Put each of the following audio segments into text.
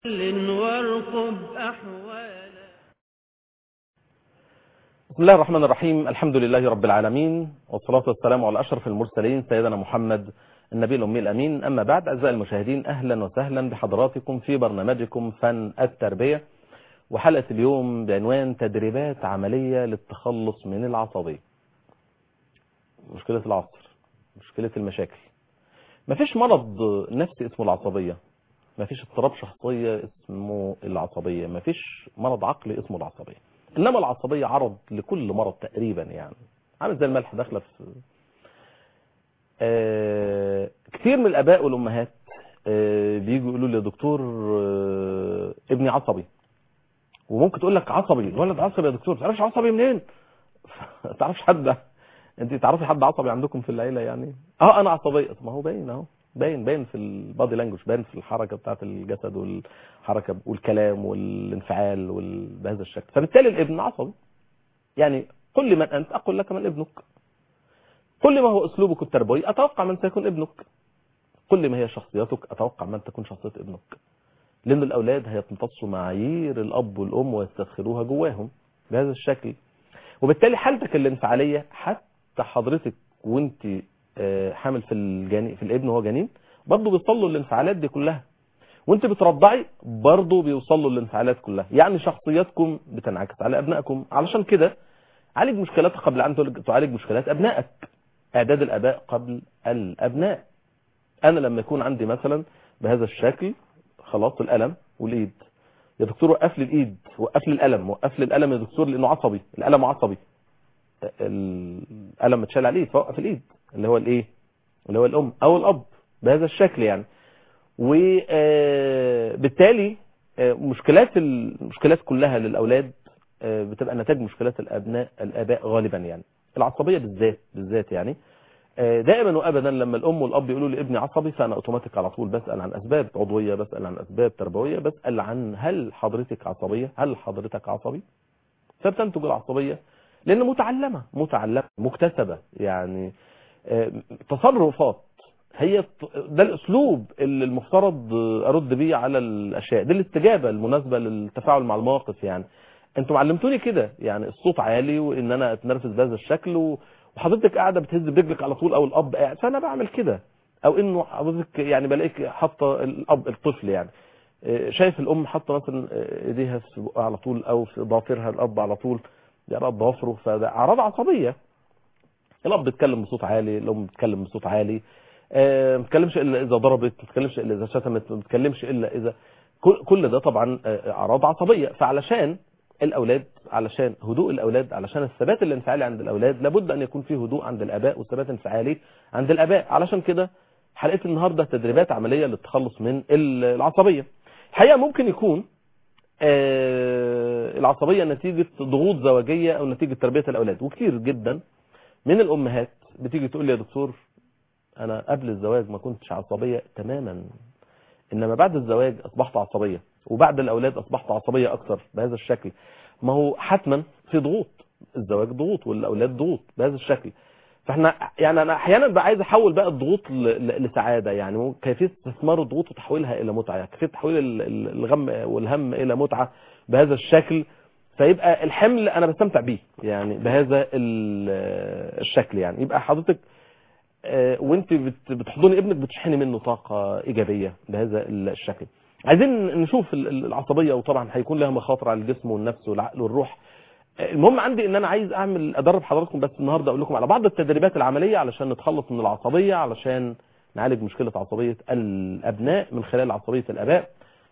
وارقب أحوالا بسم الله الرحمن الرحيم الحمد لله رب العالمين والصلاة والسلام على أشرف المرسلين سيدنا محمد النبي الأمي الأمين أما بعد أعزائي المشاهدين أهلا وسهلا بحضراتكم في برنامجكم فن التربية وحلقة اليوم بعنوان تدريبات عملية للتخلص من العصبية مشكلة العصر مشكلة المشاكل مفيش مرض نفسي اسمه العصبية مفيش اضطراب شخصية اسمه العصبية مفيش مرض عقلي اسمه العصبية انما العصبية عرض لكل مرض تقريبا يعني عامل زي الملح داخله في آه كتير من الاباء والامهات آه بييجوا يقولوا لي يا دكتور آه ابني عصبي وممكن تقول لك عصبي الولد عصبي يا دكتور تعرفش عصبي منين تعرفش حد انت تعرفي حد عصبي عندكم في العيله يعني اه انا عصبيه ما هو باين اهو باين باين في البادي لانجوج باين في الحركه بتاعت الجسد والحركه والكلام والانفعال وال... بهذا الشكل فبالتالي الابن عصبي يعني كل من انت اقول لك من ابنك كل ما هو اسلوبك التربوي اتوقع من سيكون ابنك كل ما هي شخصيتك اتوقع من تكون شخصيه ابنك لان الاولاد هيمتصوا معايير الاب والام ويستدخلوها جواهم بهذا الشكل وبالتالي حالتك الانفعاليه حتى حضرتك وانت حامل في الجنين في الابن وهو جنين برضه بيوصلوا الانفعالات دي كلها وانت بترضعي برضه بيوصلوا الانفعالات كلها يعني شخصياتكم بتنعكس على ابنائكم علشان كده عالج مشكلاتك قبل ان تعالج مشكلات ابنائك اعداد الاباء قبل الابناء انا لما يكون عندي مثلا بهذا الشكل خلاص الالم والايد يا دكتور وقف لي الايد وقف لي الالم وقف لي الالم يا دكتور لانه عصبي الالم عصبي الالم متشال عليه فوقف الايد اللي هو الايه اللي هو الام او الاب بهذا الشكل يعني وبالتالي مشكلات المشكلات كلها للاولاد بتبقى نتاج مشكلات الابناء الاباء غالبا يعني العصبيه بالذات بالذات يعني دائما وابدا لما الام والاب يقولوا لي ابني عصبي فانا اوتوماتيك على طول بسال عن اسباب عضويه بسال عن اسباب تربويه بسال عن هل حضرتك عصبيه هل حضرتك عصبي فبتنتج العصبيه لان متعلمه متعلمه مكتسبه يعني تصرفات هي ده الاسلوب اللي المفترض ارد بيه على الاشياء دي الاستجابه المناسبه للتفاعل مع المواقف يعني انتوا علمتوني كده يعني الصوت عالي وان انا اتنرفز بهذا الشكل وحضرتك قاعده بتهز برجلك على طول او الاب قاعد فانا بعمل كده او انه حضرتك يعني بلاقيك حاطه الاب الطفل يعني شايف الام حاطه مثلا ايديها في بقها على طول او في ضافرها الاب على طول يعني ضوافره فده اعراض عصبيه الاب بيتكلم بصوت عالي الام بتتكلم بصوت عالي ما بتتكلمش الا اذا ضربت ما بتتكلمش الا اذا شتمت ما بتتكلمش الا اذا كل ده طبعا اعراض عصبيه فعلشان الاولاد علشان هدوء الاولاد علشان الثبات الانفعالي عند الاولاد لابد ان يكون فيه هدوء عند الاباء وثبات انفعالي عند الاباء علشان كده حلقه النهارده تدريبات عمليه للتخلص من العصبيه الحقيقه ممكن يكون العصبيه نتيجه ضغوط زواجيه او نتيجه تربيه الاولاد وكتير جدا من الامهات بتيجي تقول لي يا دكتور انا قبل الزواج ما كنتش عصبيه تماما انما بعد الزواج اصبحت عصبيه وبعد الاولاد اصبحت عصبيه اكثر بهذا الشكل ما هو حتما في ضغوط الزواج ضغوط والاولاد ضغوط بهذا الشكل فاحنا يعني انا احيانا بقى عايز احول بقى الضغوط لسعاده يعني كيفيه استثمار الضغوط وتحويلها الى متعه كيفيه تحويل الغم والهم الى متعه بهذا الشكل فيبقى الحمل انا بستمتع بيه يعني بهذا الشكل يعني يبقى حضرتك وانت بتحضني ابنك بتشحني منه طاقة ايجابية بهذا الشكل عايزين نشوف العصبية وطبعا هيكون لها مخاطر على الجسم والنفس والعقل والروح المهم عندي ان انا عايز اعمل ادرب حضراتكم بس النهارده اقول لكم على بعض التدريبات العمليه علشان نتخلص من العصبيه علشان نعالج مشكله عصبيه الابناء من خلال عصبيه الاباء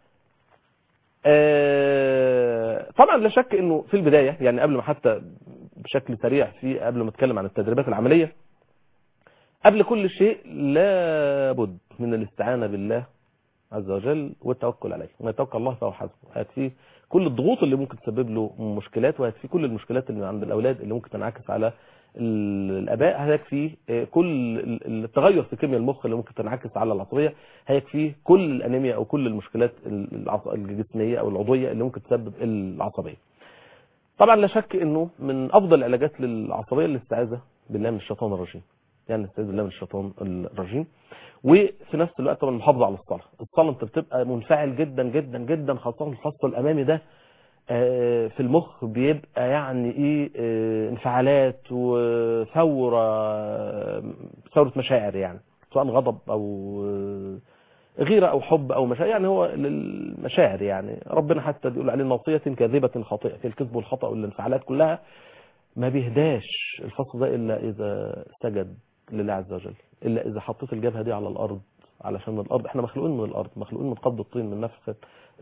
طبعا لا شك انه في البدايه يعني قبل ما حتى بشكل سريع في قبل ما اتكلم عن التدريبات العمليه قبل كل شيء لابد من الاستعانه بالله عز وجل والتوكل عليه وما يتوكل الله فهو حسبه هيكفيه كل الضغوط اللي ممكن تسبب له مشكلات وهيكفيه كل المشكلات اللي عند الاولاد اللي ممكن تنعكس على الاباء هيكفيه كل التغير في كيمياء المخ اللي ممكن تنعكس على العصبيه هيكفيه كل الانيميا او كل المشكلات الجسميه او العضويه اللي ممكن تسبب العصبيه طبعا لا شك انه من افضل العلاجات للعصبيه الاستعاذه بالله من الشيطان الرجيم يعني استعيذ بالله من الشيطان الرجيم وفي نفس الوقت طبعا المحافظه على الصلاه الصلاه انت بتبقى منفعل جدا جدا جدا خاصه الفصل الامامي ده آه، في المخ بيبقى يعني ايه آه، انفعالات وثوره ثوره مشاعر يعني سواء غضب او آه، غيره او حب او مشاعر يعني هو للمشاعر يعني ربنا حتى بيقول عليه ناصيه كاذبه خاطئه في الكذب والخطا والانفعالات كلها ما بيهداش الفصل ده الا اذا سجد لله عز وجل الا اذا حطيت الجبهه دي على الارض علشان الارض احنا مخلوقين من الارض مخلوقين من قبض الطين من نفخه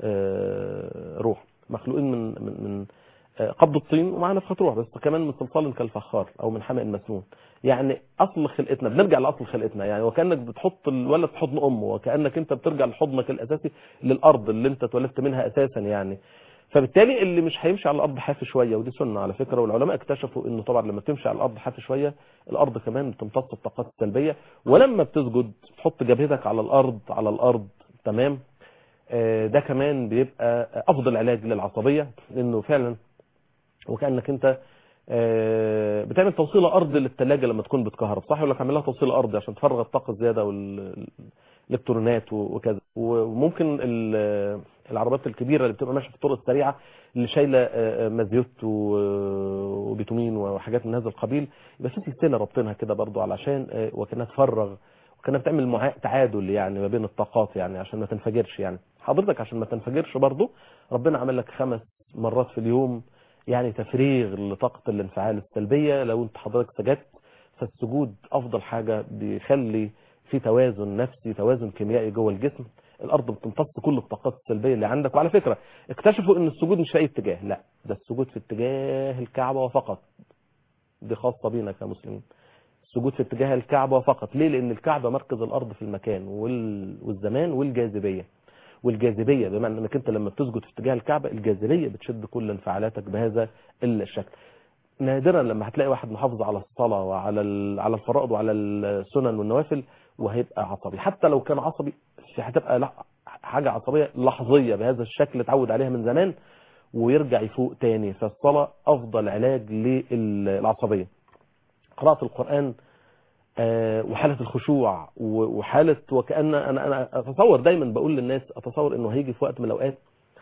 آه، روح مخلوقين من من من آه، قبض الطين ومع نفخه روح بس كمان من صلصال كالفخار او من حمأ مسنون يعني اصل خلقتنا بنرجع لاصل خلقتنا يعني وكانك بتحط الولد في حضن امه وكانك انت بترجع لحضنك الاساسي للارض اللي انت اتولدت منها اساسا يعني فبالتالي اللي مش هيمشي على الارض حافي شويه ودي سنه على فكره والعلماء اكتشفوا انه طبعا لما بتمشي على الارض حافي شويه الارض كمان بتمتص الطاقات السلبيه ولما بتسجد تحط جبهتك على الارض على الارض تمام آه، ده كمان بيبقى افضل علاج للعصبيه لانه فعلا وكانك انت آه، بتعمل توصيل ارض للثلاجه لما تكون بتكهرب صح يقول لك اعمل لها توصيل ارضي عشان تفرغ الطاقه الزياده والالكترونات وكذا وممكن ال- العربيات الكبيره اللي بتبقى ماشيه في الطرق السريعه اللي شايله آه، آه، مازيوت و- وبيتومين وحاجات من هذا القبيل يبقى في سلسله رابطينها كده برضو علشان آه، وكانها تفرغ وكانها بتعمل معا- تعادل يعني ما بين الطاقات يعني عشان ما تنفجرش يعني حضرتك عشان ما تنفجرش برضو ربنا عمل لك خمس مرات في اليوم يعني تفريغ لطاقة الانفعال السلبية لو انت حضرتك سجدت فالسجود افضل حاجة بيخلي في توازن نفسي توازن كيميائي جوه الجسم الارض بتمتص كل الطاقات السلبية اللي عندك وعلى فكرة اكتشفوا ان السجود مش في اي اتجاه لا ده السجود في اتجاه الكعبة وفقط دي خاصة بينا كمسلمين السجود في اتجاه الكعبة فقط ليه لان الكعبة مركز الارض في المكان وال... والزمان والجاذبية والجاذبيه بمعنى انك انت لما بتسجد في اتجاه الكعبه الجاذبيه بتشد كل انفعالاتك بهذا الشكل نادرا لما هتلاقي واحد محافظ على الصلاه وعلى ال- على الفرائض وعلى السنن والنوافل وهيبقى عصبي حتى لو كان عصبي هتبقى لا- حاجه عصبيه لحظيه بهذا الشكل اتعود عليها من زمان ويرجع يفوق تاني فالصلاه افضل علاج للعصبيه قراءه القران آه، وحالة الخشوع و- وحالة وكأن أنا أنا أتصور دايما بقول للناس أتصور إنه هيجي في وقت من الأوقات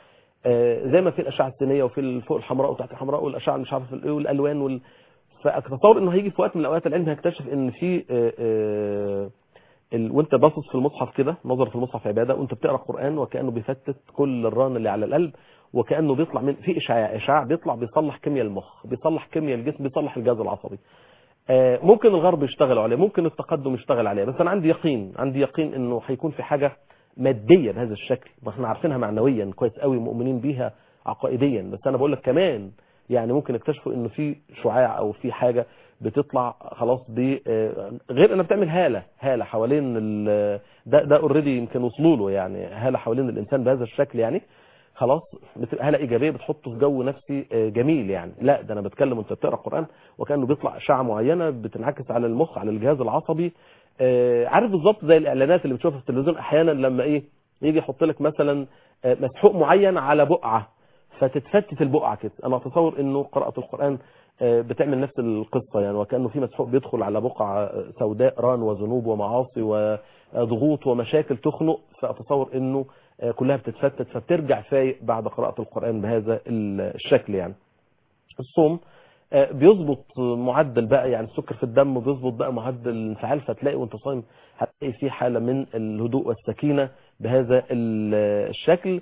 آه، زي ما في الأشعة السينية وفي ال- فوق الحمراء وتحت الحمراء والأشعة مش عارف الإيه والألوان وال... فأتصور إنه هيجي في وقت من الأوقات العلم هيكتشف إن في آه، آه، ال... وأنت باصص في المصحف كده نظر في المصحف عبادة وأنت بتقرأ قرآن وكأنه بيفتت كل الران اللي على القلب وكأنه بيطلع من في إشعاع إشعاع بيطلع بيصلح كيمياء المخ بيصلح كيمياء الجسم بيصلح الجهاز العصبي آه، ممكن الغرب يشتغل عليه ممكن التقدم يشتغل عليه بس انا عندي يقين عندي يقين انه هيكون في حاجه ماديه بهذا الشكل ما احنا عارفينها معنويا كويس قوي مؤمنين بيها عقائديا بس انا بقول لك كمان يعني ممكن يكتشفوا انه في شعاع او في حاجه بتطلع خلاص ب آه، غير انها بتعمل هاله هاله حوالين ال- ده ده اوريدي يمكن وصلوا له يعني هاله حوالين الانسان بهذا الشكل يعني خلاص بتبقى هاله ايجابيه بتحطه في جو نفسي آه، جميل يعني لا ده انا بتكلم وانت بتقرا قران وكانه بيطلع اشعه معينه بتنعكس على المخ على الجهاز العصبي آه، عارف بالظبط زي الاعلانات اللي بتشوفها في التلفزيون احيانا لما ايه يجي يحط لك مثلا آه، مسحوق معين على بقعه فتتفتت البقعه كده انا اتصور انه قراءه القران آه، بتعمل نفس القصه يعني وكانه في مسحوق بيدخل على بقعه آه، سوداء ران وذنوب ومعاصي وضغوط ومشاكل تخنق فاتصور انه آه، كلها بتتفتت فبترجع فايق بعد قراءه القران بهذا الشكل يعني الصوم آه، بيظبط معدل بقى يعني السكر في الدم بيظبط بقى معدل الانفعال فتلاقي وانت صايم هتلاقي في حاله من الهدوء والسكينه بهذا ال- الشكل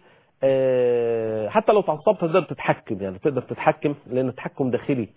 آه، حتى لو اتعصبت تقدر تتحكم يعني تقدر تتحكم لان التحكم داخلي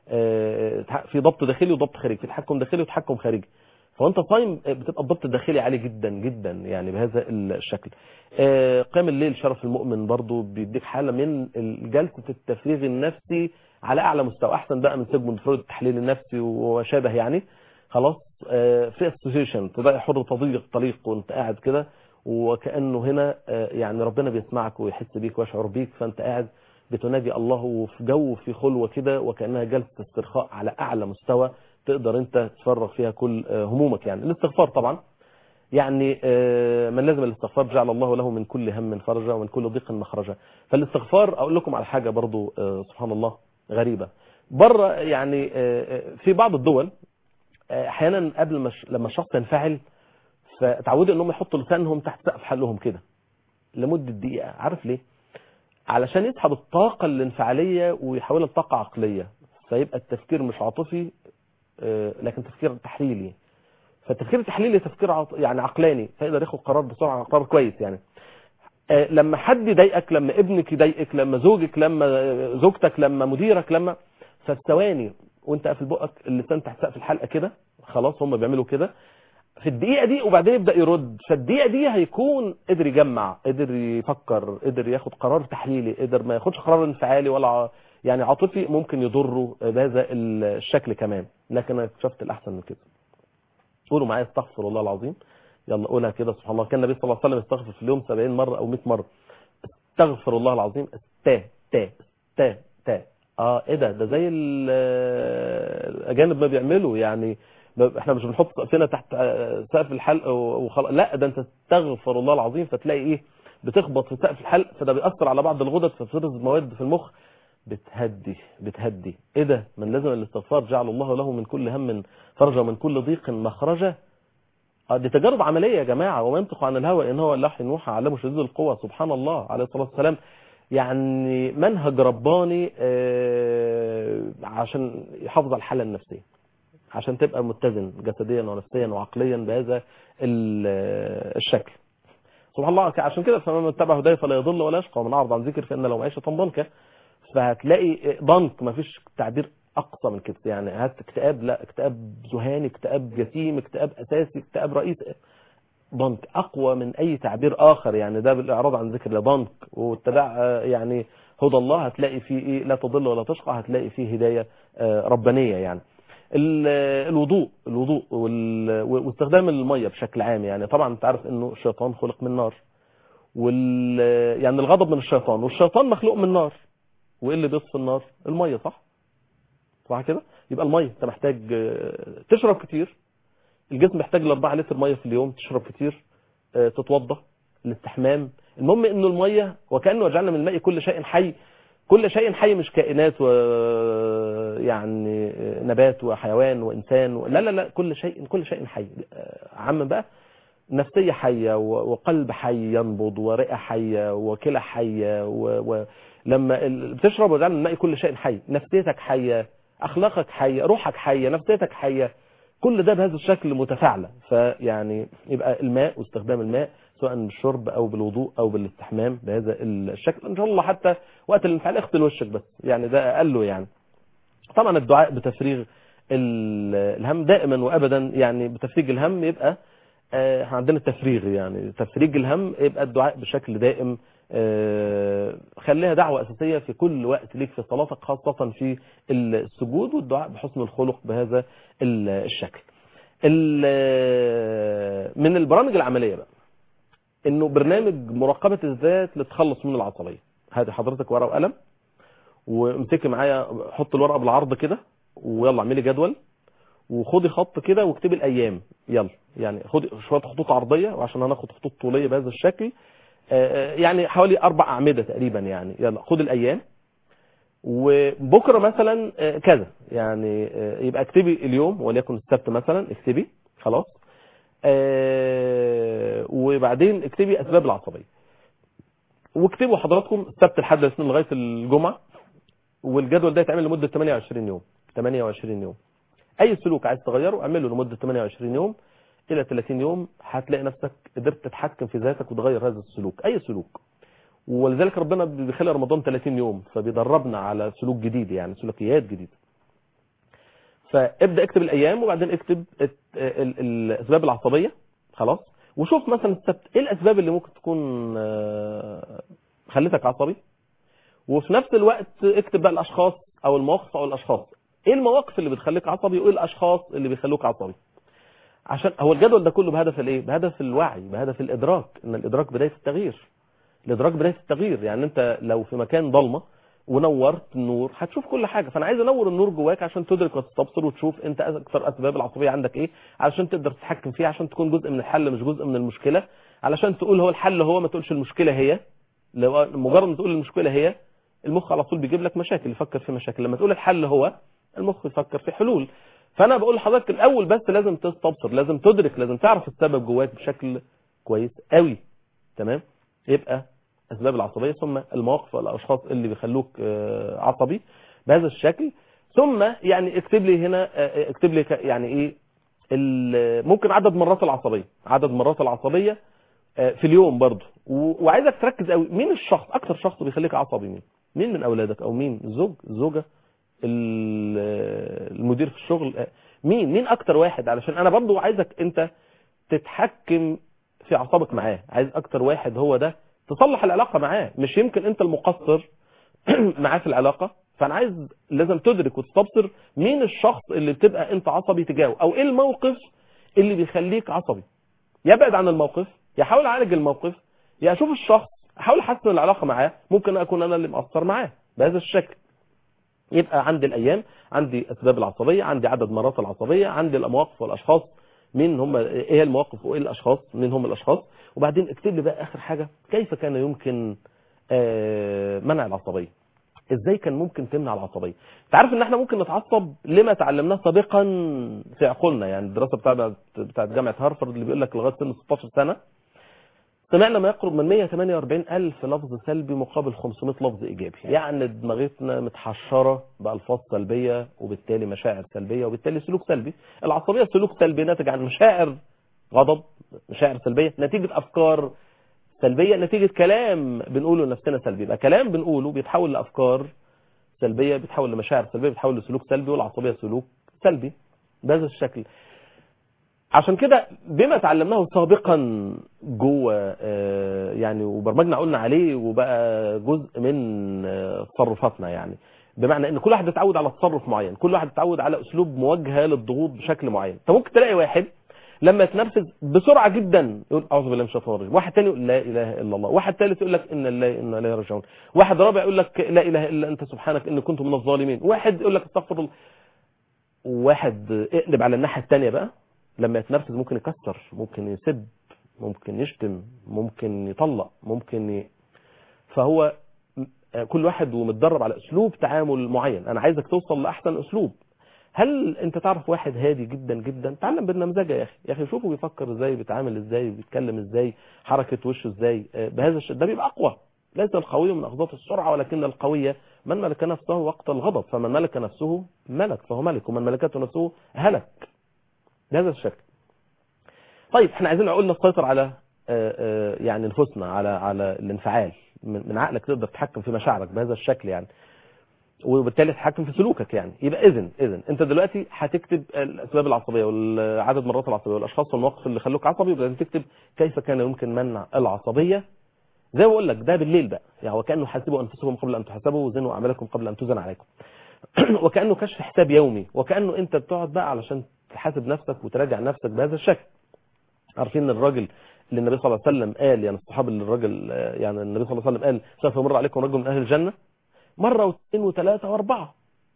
آه، في ضبط داخلي وضبط خارجي في تحكم داخلي وتحكم خارجي فوانت صايم بتبقى الضبط الداخلي عالي جدا جدا يعني بهذا الشكل آه، قيام الليل شرف المؤمن برضو بيديك حالة من جلسة التفريغ النفسي على اعلى مستوى احسن بقى من سيجموند فرويد التحليل النفسي وشابه يعني خلاص آه، في اسوسيشن تبقى حر تضيق طليق وانت قاعد كده وكانه هنا آه، يعني ربنا بيسمعك ويحس بيك ويشعر بيك فانت قاعد بتناجي الله في جو في خلوه كده وكانها جلسه استرخاء على اعلى مستوى تقدر انت تفرغ فيها كل آه، همومك يعني الاستغفار طبعا يعني آه، من لازم الاستغفار جعل الله له من كل هم فرجا ومن كل ضيق مخرجا فالاستغفار اقول لكم على حاجه برضو آه، سبحان الله غريبه بره يعني آه، آه، في بعض الدول آه، احيانا قبل ما ش- لما الشخص ينفعل فتعودوا انهم يحطوا لسانهم تحت سقف حلقهم كده لمده دقيقه عارف ليه علشان يسحب الطاقه الانفعاليه ويحولها لطاقه عقليه فيبقى التفكير مش عاطفي آه، لكن تفكير تحليلي فالتفكير التحليلي تفكير عط... يعني عقلاني فيقدر ياخد قرار بسرعه قرار كويس يعني آه، لما حد يضايقك لما ابنك يضايقك لما زوجك لما آه، زوجتك لما مديرك لما ففي ثواني وانت قافل بقك اللسان تحت سقف الحلقه كده خلاص هم بيعملوا كده في الدقيقه دي وبعدين يبدا يرد فالدقيقه دي هيكون قدر يجمع قدر يفكر قدر ياخد قرار تحليلي قدر ما ياخدش قرار انفعالي ولا ع- يعني عاطفي ممكن يضره بهذا الشكل كمان لكن انا اكتشفت الاحسن من كده قولوا معايا استغفر الله العظيم يلا قولها كده سبحان الله كان النبي صلى الله عليه وسلم يستغفر في اليوم 70 مره او 100 مره استغفر الله العظيم تا تا تا تا اه ايه ده ده زي ال- الاجانب ما بيعملوا يعني ما- احنا مش بنحط سقفنا تحت آه، سقف الحلق وخلاص لا ده انت تستغفر الله العظيم فتلاقي ايه بتخبط في سقف الحلق فده بيأثر على بعض الغدد فبتفرز مواد في المخ بتهدي بتهدي ايه ده من لازم الاستغفار جعل الله له من كل هم فرجا ومن كل ضيق مخرجا آه، دي تجارب عمليه يا جماعه وما ينطق عن الهوى ان هو الا وحي يوحى علمه شديد القوى سبحان الله عليه الصلاه والسلام يعني منهج رباني آه، عشان يحافظ على الحاله النفسيه عشان تبقى متزن جسديا ونفسيا وعقليا بهذا ال- الشكل سبحان الله عشان كده فمن اتبع هداي فلا يضل ولا يشقى ومن اعرض عن ذكر فان لو معيشه ضنكا فهتلاقي ضنك ما فيش تعبير اقصى من كده يعني هات اكتئاب لا اكتئاب ذهاني اكتئاب جسيم اكتئاب اساسي اكتئاب رئيسي ضنك اقوى من اي تعبير اخر يعني ده بالاعراض عن ذكر الله ضنك واتباع آه، يعني هدى الله هتلاقي فيه ايه لا تضل ولا تشقى هتلاقي فيه هدايه آه، ربانيه يعني ال- الوضوء الوضوء وال- واستخدام الميه بشكل عام يعني طبعا انت عارف انه الشيطان خلق من نار وال يعني الغضب من الشيطان والشيطان مخلوق من نار وايه اللي بيطفي النار الميه صح صح كده يبقى الميه انت محتاج آه، تشرب كتير الجسم محتاج ل 4 لتر ميه في اليوم تشرب كتير آه، تتوضا الاستحمام المهم انه الميه وكانه وجعلنا من الماء كل شيء حي كل شيء حي مش كائنات و يعني نبات وحيوان وانسان و... لا لا لا كل شيء كل شيء حي آه، عم بقى نفسية حية و- وقلب حي ينبض ورئة حية وكلى حية و- ولما ال- بتشرب وجعل من الماء كل شيء حي نفسيتك حية أخلاقك حية روحك حية نفسيتك حية كل ده بهذا الشكل متفاعلة فيعني يبقى الماء واستخدام الماء سواء بالشرب أو بالوضوء أو بالاستحمام بهذا الشكل إن شاء الله حتى وقت الانفعال اغسل وشك بس يعني ده أقله يعني طبعا الدعاء بتفريغ ال- الهم دائما وابدا يعني بتفريج الهم يبقى آه، احنا عندنا التفريغ يعني تفريج الهم يبقى الدعاء بشكل دائم آه، خليها دعوة أساسية في كل وقت ليك في صلاتك خاصة في السجود والدعاء بحسن الخلق بهذا ال- الشكل ال- من البرامج العملية بقى انه برنامج مراقبة الذات للتخلص من العصبية هذه حضرتك ورقة وقلم وامسكي معايا حط الورقه بالعرض كده ويلا اعملي جدول وخدي خط كده واكتبي الايام يلا يعني خدي شويه خطوط عرضيه وعشان هناخد خطوط طوليه بهذا الشكل آه، يعني حوالي اربع اعمده تقريبا يعني يلا خدي الايام وبكره مثلا آه، كذا يعني آه، يبقى اكتبي اليوم وليكن السبت مثلا اكتبي خلاص آه، وبعدين اكتبي اسباب العصبيه واكتبوا حضراتكم السبت لحد الاثنين لغايه الجمعه والجدول ده يتعمل لمده 28 يوم 28 يوم اي سلوك عايز تغيره اعمله لمده 28 يوم الى 30 يوم هتلاقي نفسك قدرت تتحكم في ذاتك وتغير هذا السلوك اي سلوك ولذلك ربنا بيخلي رمضان 30 يوم فبيدربنا على سلوك جديد يعني سلوكيات جديده فابدا اكتب الايام وبعدين اكتب الت- ال- ال- الاسباب العصبيه خلاص وشوف مثلا السبت ايه الاسباب اللي ممكن تكون آه، خلتك عصبي وفي نفس الوقت اكتب بقى الاشخاص او المواقف او الاشخاص ايه المواقف اللي بتخليك عصبي وايه الاشخاص اللي بيخلوك عصبي عشان هو الجدول ده كله بهدف الايه بهدف الوعي بهدف الادراك ان الادراك بدايه التغيير الادراك بدايه التغيير يعني انت لو في مكان ضلمه ونورت النور هتشوف كل حاجه فانا عايز انور النور جواك عشان تدرك وتستبصر وتشوف انت اكثر اسباب العصبيه عندك ايه علشان تقدر تتحكم فيها عشان تكون جزء من الحل مش جزء من المشكله علشان تقول هو الحل هو ما تقولش المشكله هي لو مجرد ما تقول المشكله هي المخ على طول بيجيب لك مشاكل يفكر في مشاكل لما تقول الحل هو المخ يفكر في حلول فانا بقول لحضرتك الاول بس لازم تستبصر لازم تدرك لازم تعرف السبب جواك بشكل كويس قوي تمام يبقى اسباب العصبيه ثم المواقف والاشخاص اللي بيخلوك آه، عصبي بهذا الشكل ثم يعني اكتب لي هنا آه، اكتب لي ك- يعني ايه ال- ممكن عدد مرات العصبيه عدد مرات العصبيه آه، في اليوم برضه و- وعايزك تركز قوي مين الشخص اكتر شخص بيخليك عصبي مين مين من اولادك او مين الزوج الزوجه ال- المدير في الشغل آه، مين مين اكتر واحد علشان انا برضه عايزك انت تتحكم في اعصابك معاه عايز اكتر واحد هو ده تصلح العلاقه معاه مش يمكن انت المقصر معاه في العلاقه فانا عايز لازم تدرك وتستبصر مين الشخص اللي بتبقى انت عصبي تجاهه او ايه الموقف اللي بيخليك عصبي يبعد عن الموقف يحاول يعالج الموقف يا اشوف الشخص احاول احسن العلاقه معاه ممكن اكون انا اللي مقصر معاه بهذا الشكل يبقى عندي الايام عندي اسباب العصبيه عندي عدد مرات العصبيه عندي المواقف والاشخاص مين هم ايه هي المواقف وايه الاشخاص مين هم الاشخاص وبعدين اكتب لي بقى اخر حاجه كيف كان يمكن آه، منع العصبيه ازاي كان ممكن تمنع العصبيه انت عارف ان احنا ممكن نتعصب لما تعلمناه سابقا في عقولنا يعني الدراسه بتاعت بتاعت جامعه هارفارد اللي بيقول لك لغايه سن 16 سنه سمعنا ما يقرب من 148 ألف لفظ سلبي مقابل 500 لفظ إيجابي يعني دماغتنا متحشرة بألفاظ سلبية وبالتالي مشاعر سلبية وبالتالي سلوك سلبي العصبية سلوك سلبي ناتج عن مشاعر غضب مشاعر سلبية نتيجة أفكار سلبية نتيجة كلام بنقوله لنفسنا سلبي يبقى كلام بنقوله بيتحول لأفكار سلبية بيتحول لمشاعر سلبية بيتحول لسلوك سلبي والعصبية سلوك سلبي بهذا الشكل عشان كده بما تعلمناه سابقا جوه آه، يعني وبرمجنا قلنا عليه وبقى جزء من آه، تصرفاتنا يعني بمعنى ان كل واحد اتعود على تصرف معين كل واحد اتعود على اسلوب موجهه للضغوط بشكل معين انت ممكن تلاقي واحد لما يتنرفز بسرعه جدا يقول اعوذ بالله من الشيطان الرجيم واحد تاني يقول لا اله الا الله واحد ثالث يقول لك ان الله انا اليه راجعون واحد رابع يقول لك لا اله الا انت سبحانك اني كنت من الظالمين واحد يقول لك استغفر الله واحد اقلب على الناحيه الثانيه بقى لما يتنرفز ممكن يكسر ممكن يسب ممكن يشتم ممكن يطلق ممكن ي... فهو م- كل واحد ومتدرب على اسلوب تعامل معين انا عايزك توصل لاحسن اسلوب هل انت تعرف واحد هادي جدا جدا تعلم بالنمذجه يا اخي يا اخي شوفه بيفكر ازاي بيتعامل ازاي بيتكلم ازاي حركه وشه ازاي آه، بهذا الشيء ده بيبقى اقوى ليس القوي من اخذات السرعه ولكن القويه من ملك نفسه وقت الغضب فمن ملك نفسه ملك فهو ملك ومن ملكته نفسه هلك بهذا الشكل طيب احنا عايزين قلنا نسيطر على آه، آه، يعني نفوسنا على على الانفعال من من عقلك تقدر تتحكم في مشاعرك بهذا الشكل يعني وبالتالي تتحكم في سلوكك يعني يبقى اذن اذن انت دلوقتي هتكتب الاسباب العصبيه والعدد مرات العصبيه والاشخاص والمواقف اللي خلوك عصبي وبعدين تكتب كيف كان يمكن منع العصبيه زي ما بقول لك ده بالليل بقى يعني وكانه حاسبوا انفسكم قبل ان تحاسبوا وزنوا اعمالكم قبل ان تزن عليكم وكانه كشف حساب يومي وكانه انت بتقعد بقى علشان تحاسب نفسك وتراجع نفسك بهذا الشكل عارفين ان الراجل اللي النبي صلى الله عليه وسلم قال يعني الصحابه اللي الراجل آه، يعني النبي صلى الله عليه وسلم قال سوف يمر عليكم رجل من اهل الجنه مره واثنين وثلاثه واربعه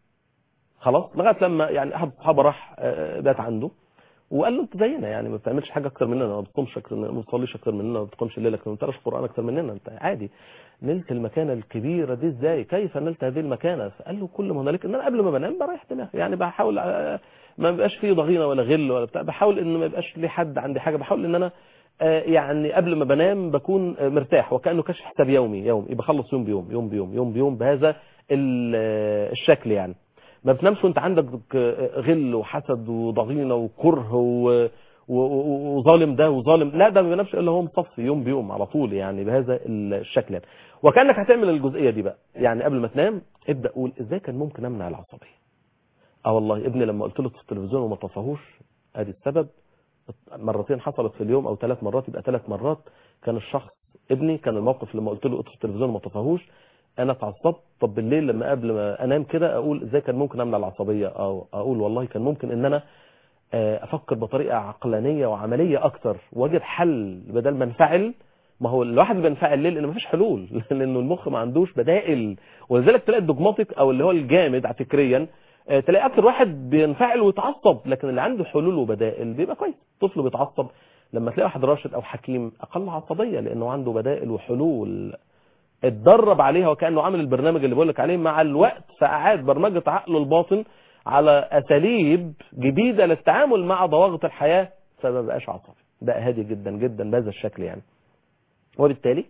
خلاص لغايه لما يعني احد الصحابه راح آه، بات عنده وقال له انت زينا يعني ما بتعملش حاجه اكتر مننا ما بتصومش اكتر مننا ما بتصليش اكتر مننا ما بتقومش الليل اكتر ما بتقراش قران اكتر مننا انت عادي نلت المكانه الكبيره دي ازاي كيف نلت هذه المكانه فقال له كل ما هنالك ان انا قبل ما بنام بريح دماغي يعني بحاول آه، ما بيبقاش فيه ضغينه ولا غل ولا بتاع بحاول ان ما يبقاش لي حد عندي حاجه بحاول ان انا آه، يعني قبل ما بنام بكون آه، مرتاح وكانه كشف حساب يومي يوم بخلص يوم بيوم يوم بيوم يوم بيوم بهذا ال- آه، الشكل يعني ما بتنامش وانت عندك آه، غل وحسد وضغينه وكره و و- و- وظالم ده وظالم لا ده ما بينامش الا هو مصفي يوم بيوم على طول يعني بهذا الشكل يعني وكانك هتعمل الجزئيه دي بقى يعني قبل ما تنام ابدا قول ازاي كان ممكن امنع العصبيه اه والله ابني لما قلت له في التلفزيون وما طفاهوش ادي السبب مرتين حصلت في اليوم او ثلاث مرات يبقى ثلاث مرات كان الشخص ابني كان الموقف لما قلت له اطفي التلفزيون وما طفاهوش انا اتعصبت طب بالليل لما قبل ما انام كده اقول ازاي كان ممكن امنع العصبيه او اقول والله كان ممكن ان انا آه، افكر بطريقه عقلانيه وعمليه اكتر واجد حل بدل ما انفعل ما هو الواحد بينفعل ليه لان مفيش حلول لانه المخ ما عندوش بدائل ولذلك تلاقي الدوجماتيك او اللي هو الجامد فكريا آه، تلاقي اكتر واحد بينفعل ويتعصب لكن اللي عنده حلول وبدائل بيبقى كويس طفل بيتعصب لما تلاقي واحد راشد او حكيم اقل عصبيه لانه عنده بدائل وحلول اتدرب عليها وكانه عامل البرنامج اللي بقول لك عليه مع الوقت فاعاد برمجه عقله الباطن على اساليب جديده للتعامل مع ضواغط الحياه فما بقاش عصبي بقى هادي جدا جدا بهذا الشكل يعني وبالتالي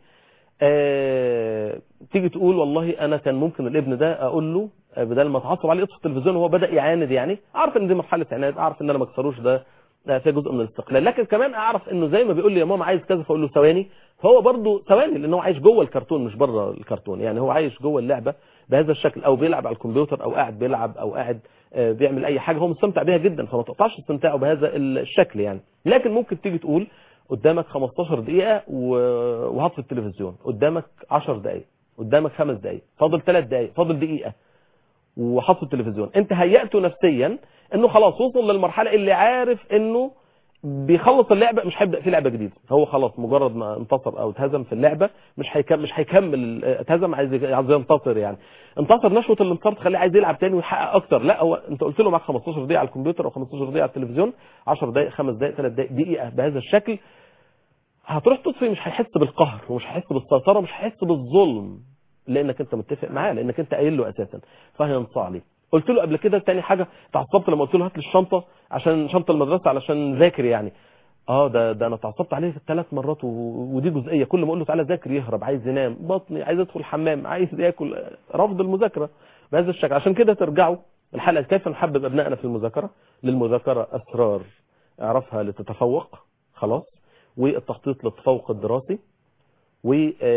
آه تيجي تقول والله انا كان ممكن الابن ده اقول له آه، بدل ما اتعصب عليه يطفي التلفزيون وهو بدا يعاند يعني اعرف ان دي مرحله عناد اعرف ان انا ما اكسروش ده ده فيها جزء من الاستقلال لكن كمان اعرف انه زي ما بيقول لي يا ماما عايز كذا فاقول له ثواني فهو برضه ثواني لان هو عايش جوه الكرتون مش بره الكرتون يعني هو عايش جوه اللعبه بهذا الشكل او بيلعب على الكمبيوتر او قاعد بيلعب او قاعد آه، بيعمل اي حاجه هو مستمتع بيها جدا فما تقطعش استمتاعه بهذا الشكل يعني لكن ممكن تيجي تقول قدامك 15 دقيقه و- وهطفي التلفزيون قدامك 10 دقائق قدامك خمس دقائق فاضل ثلاث دقائق فاضل دقيقه وحط التلفزيون انت هيأته نفسيا انه خلاص وصل للمرحله اللي عارف انه بيخلص اللعبه مش هيبدا في لعبه جديده هو خلاص مجرد ما انتصر او اتهزم في اللعبه مش هيكمل مش هيكمل اتهزم عايز عايز ينتصر يعني انتصر نشوه الانتصار تخليه عايز يلعب تاني ويحقق اكتر لا هو انت قلت له معاك 15 دقيقه على الكمبيوتر او 15 دقيقه على التلفزيون 10 دقائق 5 دقائق 3 دقائق دقيقه بهذا الشكل هتروح تطفي مش هيحس بالقهر ومش هيحس بالسيطره ومش هيحس بالظلم لانك انت متفق معاه لانك انت قايل له اساسا فهينصاع ليه قلت له قبل كده تاني حاجه اتعصبت لما قلت له هات لي الشنطه عشان شنطه المدرسه علشان ذاكر يعني اه ده ده انا اتعصبت عليه ثلاث مرات و... ودي جزئيه كل ما اقول له تعالى ذاكر يهرب عايز ينام بطني عايز ادخل الحمام عايز ياكل رفض المذاكره بهذا الشكل عشان كده ترجعوا الحلقه كيف نحبب ابنائنا في المذاكره للمذاكره اسرار اعرفها لتتفوق خلاص والتخطيط للتفوق الدراسي و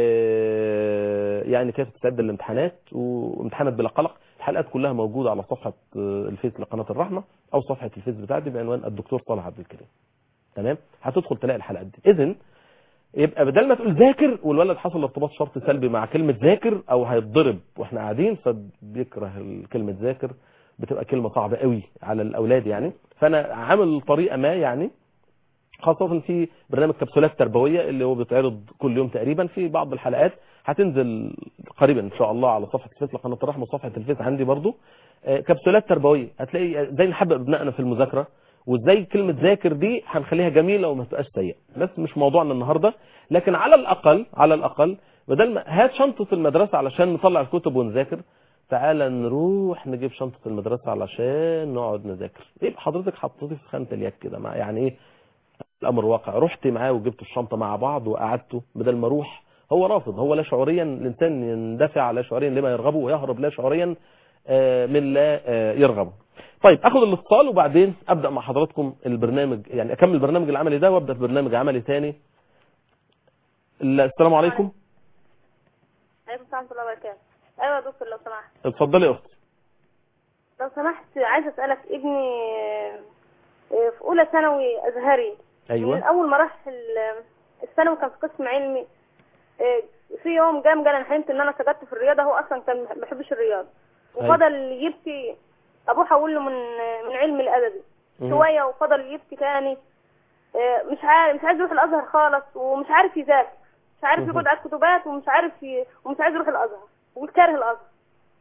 آه، يعني كيف تستعد للامتحانات وامتحانات بلا قلق الحلقات كلها موجوده على صفحه آه، الفيس لقناه الرحمه او صفحه الفيس بتاعتي بعنوان الدكتور صالح عبد الكريم تمام هتدخل تلاقي الحلقات دي اذا يبقى بدل ما تقول ذاكر والولد حصل ارتباط شرط سلبي مع كلمه ذاكر او هيتضرب واحنا قاعدين فبيكره كلمه ذاكر بتبقى كلمه صعبه قوي على الاولاد يعني فانا عامل طريقه ما يعني خاصة في برنامج كبسولات تربوية اللي هو بيتعرض كل يوم تقريبا في بعض الحلقات هتنزل قريبا ان شاء الله على صفحة الفيس لقناة الرحمة وصفحة الفيس عندي برضو آه، كبسولات تربوية هتلاقي ازاي نحبب ابنائنا في المذاكرة وازاي كلمة ذاكر دي هنخليها جميلة وما تبقاش سيئة بس مش موضوعنا النهاردة لكن على الاقل على الاقل بدل ما هات شنطة المدرسة علشان نطلع الكتب ونذاكر تعالى نروح نجيب شنطة المدرسة علشان نقعد نذاكر يبقى حضرتك حطيتي في خانة اليك كده مع يعني ايه الامر واقع رحت معاه وجبت الشنطه مع بعض وقعدته بدل ما اروح هو رافض هو لا شعوريا الانسان يندفع لا شعوريا لما يرغبه ويهرب لا شعوريا آه، من لا آه، يرغبه طيب اخد الاتصال وبعدين ابدا مع حضراتكم البرنامج يعني اكمل البرنامج العملي ده وابدا في برنامج عملي تاني السلام عليكم عليكم السلام ورحمة الله وبركاته أيوة يا دكتور لو سمحت اتفضلي يا اختي لو سمحت عايزة أسألك ابني آه، في أولى ثانوي أزهري من ايوه أول ما راح ال- الثانوي كان في قسم علمي آه، في يوم قام قال أنا حلمت إن أنا سقطت في الرياضة هو أصلا كان ما بيحبش الرياضة أيوة. وفضل يبكي أبوه حول له من من علم الأدبي مهم. شوية وفضل يبكي تاني آه، مش عارف مش عايز يروح الأزهر خالص ومش عارف يذاكر مش عارف مهم. يقعد على الكتبات ومش عارف ي... ومش عايز يروح الأزهر وكاره الأزهر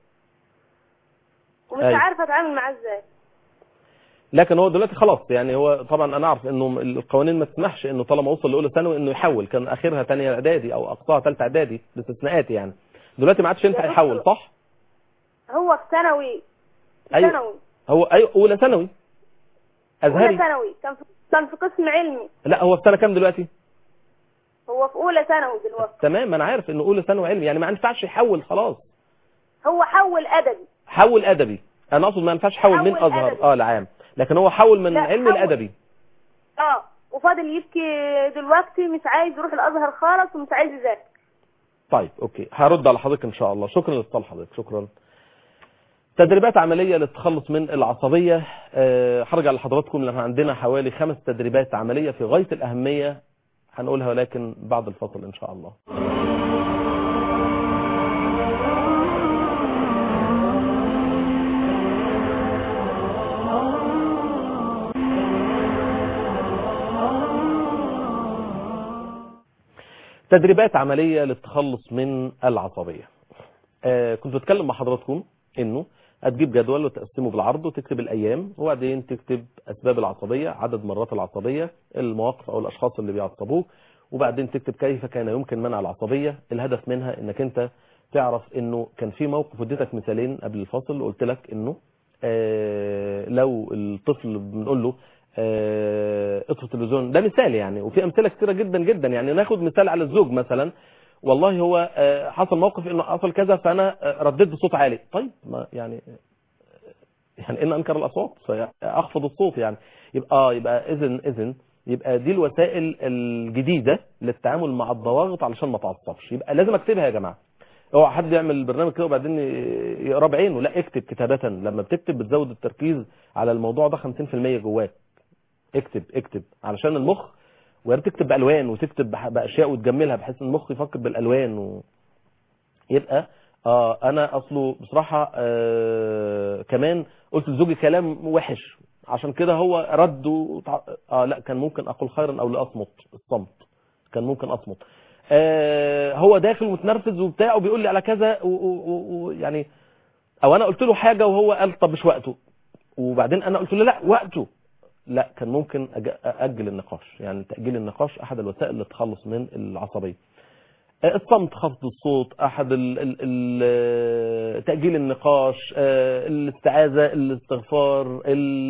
ومش أيوة. عارف أتعامل معاه إزاي لكن هو دلوقتي خلاص يعني هو طبعا انا اعرف انه القوانين ما تسمحش انه طالما وصل لاولى ثانوي انه يحول كان اخرها ثانيه اعدادي او اقصاها ثالثه اعدادي باستثناءات يعني دلوقتي ما عادش ينفع دكتور. يحول صح هو في ثانوي في أيوة. ثانوي هو ايوه اولى ثانوي أولى ازهري ثانوي كان في كان في قسم علمي لا هو في سنه كام دلوقتي هو في أولى ثانوي دلوقتي تمام انا عارف انه اولى ثانوي علمي يعني ما ينفعش يحول خلاص هو حول أدبي حول ادبي انا اقصد ما ينفعش يحول من حول ازهر أدبي. اه لعام لكن هو حول من لا، علم حول. الادبي اه وفاضل يبكي دلوقتي مش عايز يروح الأزهر خالص ومش عايز يذاكر طيب اوكي هرد على حضرتك ان شاء الله شكرا لاتصال حضرتك شكرا تدريبات عملية للتخلص من العصبية آه، هرجع لحضراتكم لما عندنا حوالي خمس تدريبات عملية في غاية الأهمية هنقولها ولكن بعد الفصل إن شاء الله تدريبات عملية للتخلص من العصبية آه، كنت بتكلم مع حضراتكم انه هتجيب جدول وتقسمه بالعرض وتكتب الايام وبعدين تكتب اسباب العصبية عدد مرات العصبية المواقف او الاشخاص اللي بيعصبوك وبعدين تكتب كيف كان يمكن منع العصبية الهدف منها انك انت تعرف انه كان في موقف اديتك مثالين قبل الفصل وقلت لك انه آه، لو الطفل بنقول له آه، اطفي التلفزيون ده مثال يعني وفي امثله كثيره جدا جدا يعني ناخد مثال على الزوج مثلا والله هو آه، حصل موقف انه حصل كذا فانا آه، رديت بصوت عالي طيب ما يعني يعني ان انكر الاصوات فاخفض الصوت يعني يبقى اه يبقى اذن اذن يبقى دي الوسائل الجديده للتعامل مع الضواغط علشان ما تعصبش يبقى لازم اكتبها يا جماعه اوعى حد يعمل برنامج كده وبعدين يقرا بعينه لا اكتب كتابه لما بتكتب بتزود التركيز على الموضوع ده 50% جواك اكتب اكتب علشان المخ ويا ريت تكتب بالوان وتكتب بح- باشياء وتجملها بحيث ان المخ يفكر بالالوان و... يبقى اه انا اصله بصراحه آه كمان قلت لزوجي كلام وحش عشان كده هو رد وتع... اه لا كان ممكن اقول خيرا او لاصمت الصمت كان ممكن اصمت آه هو داخل متنرفز وبتاع وبيقول لي على كذا ويعني او انا قلت له حاجه وهو قال طب مش وقته وبعدين انا قلت له لا وقته لا كان ممكن أج- اجل النقاش يعني تاجيل النقاش احد الوسائل للتخلص من العصبيه آه، الصمت خفض الصوت احد ال ال ال تاجيل النقاش آه، الاستعاذه الاستغفار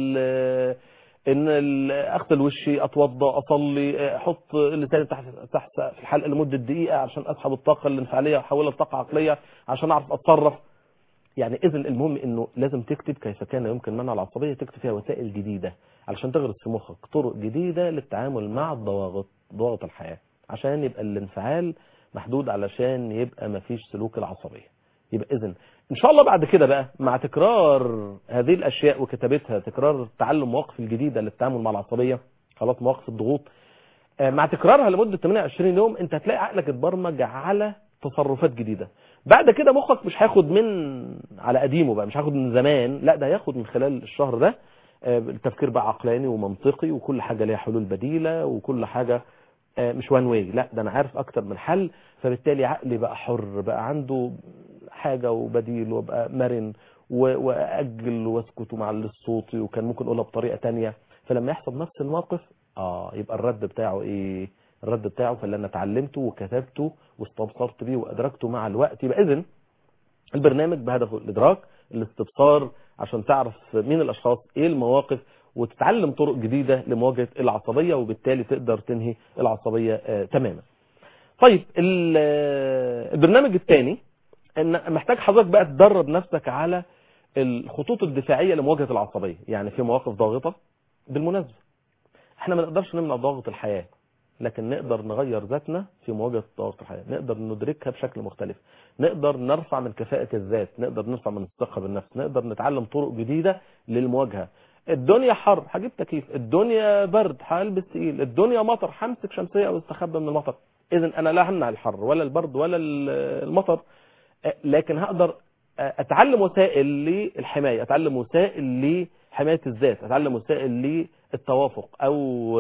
ال- ان ال- اغسل وشي اتوضى اصلي آه، احط لساني تحت تحت في الحلقه لمده دقيقه عشان اسحب الطاقه الانفعاليه واحولها لطاقه عقليه عشان اعرف اتصرف يعني اذا المهم انه لازم تكتب كيف كان يمكن منع العصبيه تكتب فيها وسائل جديده علشان تغرس في مخك طرق جديده للتعامل مع الضواغط ضواغط الحياه عشان يبقى الانفعال محدود علشان يبقى مفيش سلوك العصبيه يبقى اذا ان شاء الله بعد كده بقى مع تكرار هذه الاشياء وكتابتها تكرار تعلم مواقف الجديده للتعامل مع العصبيه خلاص مواقف الضغوط آه، مع تكرارها لمده 28 يوم انت هتلاقي عقلك اتبرمج على تصرفات جديده بعد كده مخك مش هياخد من على قديمه بقى مش هياخد من زمان لا ده هياخد من خلال الشهر ده آه، التفكير بقى عقلاني ومنطقي وكل حاجه ليها حلول بديله وكل حاجه آه، مش وان واي لا ده انا عارف اكتر من حل فبالتالي عقلي بقى حر بقى عنده حاجه وبديل وابقى مرن و- واجل واسكت مع الصوت وكان ممكن اقولها بطريقه تانية فلما يحصل نفس الموقف اه يبقى الرد بتاعه ايه الرد بتاعه فاللي انا اتعلمته وكتبته واستبصرت بيه وادركته مع الوقت يبقى اذن البرنامج بهدفه الادراك الاستبصار عشان تعرف مين الاشخاص ايه المواقف وتتعلم طرق جديده لمواجهه العصبيه وبالتالي تقدر تنهي العصبيه آه تماما. طيب ال- آه، البرنامج الثاني ان محتاج حضرتك بقى تدرب نفسك على الخطوط الدفاعيه لمواجهه العصبيه، يعني في مواقف ضاغطه بالمناسبه احنا ما نقدرش نمنع ضغط الحياه لكن نقدر نغير ذاتنا في مواجهه ضغط الحياه، نقدر ندركها بشكل مختلف، نقدر نرفع من كفاءه الذات، نقدر نرفع من الثقه بالنفس، نقدر نتعلم طرق جديده للمواجهه. الدنيا حر هجيب تكييف، الدنيا برد هلبس تقيل، الدنيا مطر همسك شمسيه واستخبى من المطر. اذا انا لا همنع الحر ولا البرد ولا ال- المطر أه، لكن هقدر أه، اتعلم وسائل للحمايه، اتعلم وسائل لحمايه الذات، اتعلم وسائل للتوافق او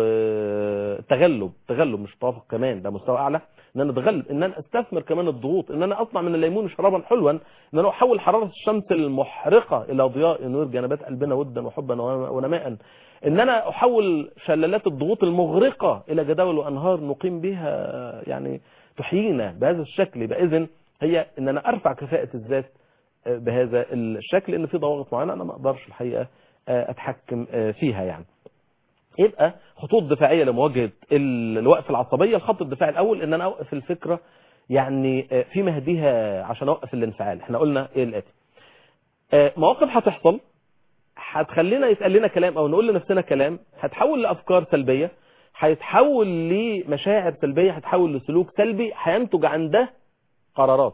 أه، التغلب، تغلب مش توافق كمان ده مستوى اعلى ان انا اتغلب ان انا استثمر كمان الضغوط ان انا اصنع من الليمون شرابا حلوا ان انا احول حراره الشمس المحرقه الى ضياء ينور جنبات قلبنا ودا وحبا ونماء ان انا احول شلالات الضغوط المغرقه الى جداول وانهار نقيم بها يعني تحيينا بهذا الشكل يبقى اذن هي ان انا ارفع كفاءه الذات آه، بهذا الشكل ان في ضوابط معينه انا ما اقدرش الحقيقه آه، اتحكم آه، فيها يعني يبقى خطوط دفاعيه لمواجهه ال- الوقف العصبيه الخط الدفاعي الاول ان انا اوقف الفكره يعني آه، في مهديها عشان اوقف الانفعال احنا قلنا ايه الاتي آه، مواقف هتحصل هتخلينا يتقال لنا كلام او نقول لنفسنا كلام هتحول لافكار سلبيه هيتحول لمشاعر سلبيه هتحول لسلوك سلبي هينتج عن ده قرارات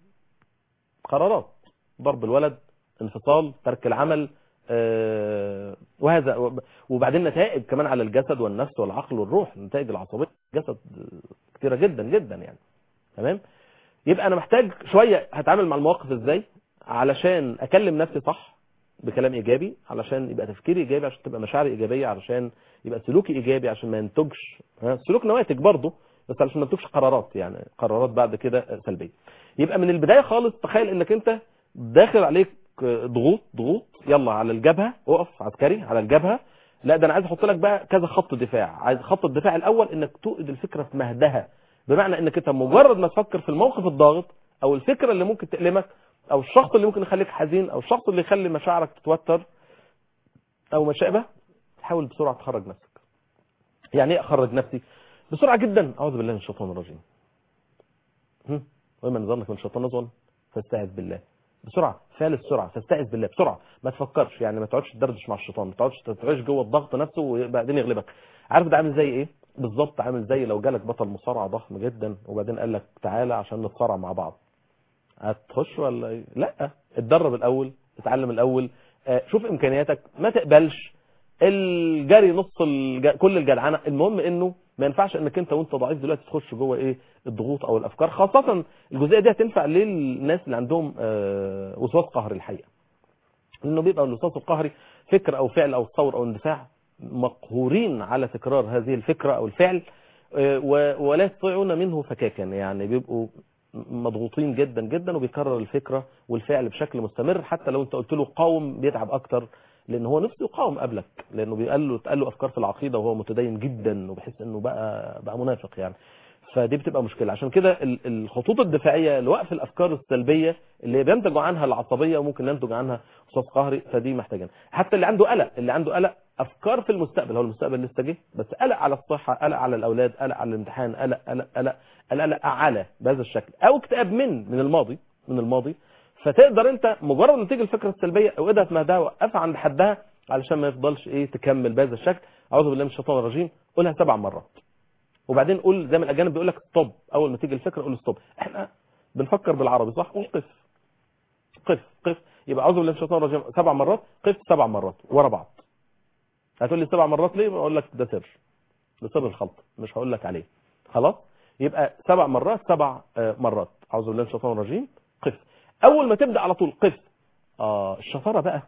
قرارات ضرب الولد انفصال ترك العمل آه، وهذا وبعدين نتائج كمان على الجسد والنفس والعقل والروح نتائج العصبيه الجسد كتيره جدا جدا يعني تمام يبقى انا محتاج شويه هتعامل مع المواقف ازاي علشان اكلم نفسي صح بكلام ايجابي علشان يبقى تفكيري ايجابي عشان تبقى مشاعري ايجابيه علشان يبقى سلوكي ايجابي عشان ما ينتجش ها، السلوك نواتج برضه بس علشان ما ينتجش قرارات يعني قرارات بعد كده سلبيه يبقى من البدايه خالص تخيل انك انت داخل عليك ضغوط ضغوط يلا على الجبهه اقف عسكري على الجبهه لا ده انا عايز احط لك بقى كذا خط دفاع عايز خط الدفاع الاول انك توقد الفكره في مهدها بمعنى انك انت مجرد ما تفكر في الموقف الضاغط او الفكره اللي ممكن تألمك او الشخص اللي ممكن يخليك حزين او الشخص اللي يخلي مشاعرك تتوتر او ما شابه حاول بسرعه تخرج نفسك يعني ايه اخرج نفسي بسرعه جدا اعوذ بالله من الشيطان الرجيم هم؟ وما نظنك من الشيطان نزغا فاستعذ بالله بسرعه فعل السرعه فاستعذ بالله بسرعه ما تفكرش يعني ما تقعدش تدردش مع الشيطان ما تقعدش تعيش جوه الضغط نفسه وبعدين يغلبك عارف ده عامل زي ايه بالظبط عامل زي لو جالك بطل مصارعه ضخم جدا وبعدين قال لك تعالى عشان نتصارع مع بعض هتخش ولا ايه لا اتدرب الاول اتعلم الاول آه، شوف امكانياتك ما تقبلش الجري نص الج... كل الجدعنه المهم انه ما ينفعش انك انت وانت ضعيف دلوقتي تخش جوه ايه الضغوط او الافكار خاصه الجزئيه دي هتنفع للناس اللي عندهم آه، وسواس قهري الحقيقه لانه بيبقى الوسواس القهري فكر او فعل او تصور او اندفاع مقهورين على تكرار هذه الفكره او الفعل آه، و- ولا يستطيعون منه فكاكا يعني بيبقوا مضغوطين جدا جدا وبيكرر الفكره والفعل بشكل مستمر حتى لو انت قلت له قاوم بيتعب اكتر لان هو نفسه يقاوم قبلك لانه بيقال له اتقال له افكار في العقيده وهو متدين جدا وبحس انه بقى بقى منافق يعني فدي بتبقى مشكله عشان كده ال- الخطوط الدفاعيه لوقف الافكار السلبيه اللي بينتج عنها العصبيه وممكن ينتج عنها وسواس قهري فدي محتاجين حتى اللي عنده قلق اللي عنده قلق افكار في المستقبل هو المستقبل لسه جه بس قلق على الصحه قلق على الاولاد قلق على الامتحان قلق قلق قلق قلق, قلق على بهذا الشكل او اكتئاب من من الماضي من الماضي فتقدر انت مجرد ما تيجي الفكره السلبيه اوقدها في مهدها وقفها عند حدها علشان ما يفضلش ايه تكمل بهذا الشكل اعوذ بالله من الشيطان الرجيم قولها سبع مرات وبعدين قول زي ما الاجانب بيقول لك ستوب اول ما تيجي الفكره قول ستوب احنا بنفكر بالعربي صح قول قف قف قف يبقى اعوذ بالله من الشيطان الرجيم سبع مرات قف سبع مرات ورا بعض هتقول لي سبع مرات ليه اقول لك ده سر ده سر الخلط مش هقول لك عليه خلاص يبقى سبع مرات سبع آه، مرات اعوذ بالله من الشيطان الرجيم قف اول ما تبدا على طول قف اه الشطاره بقى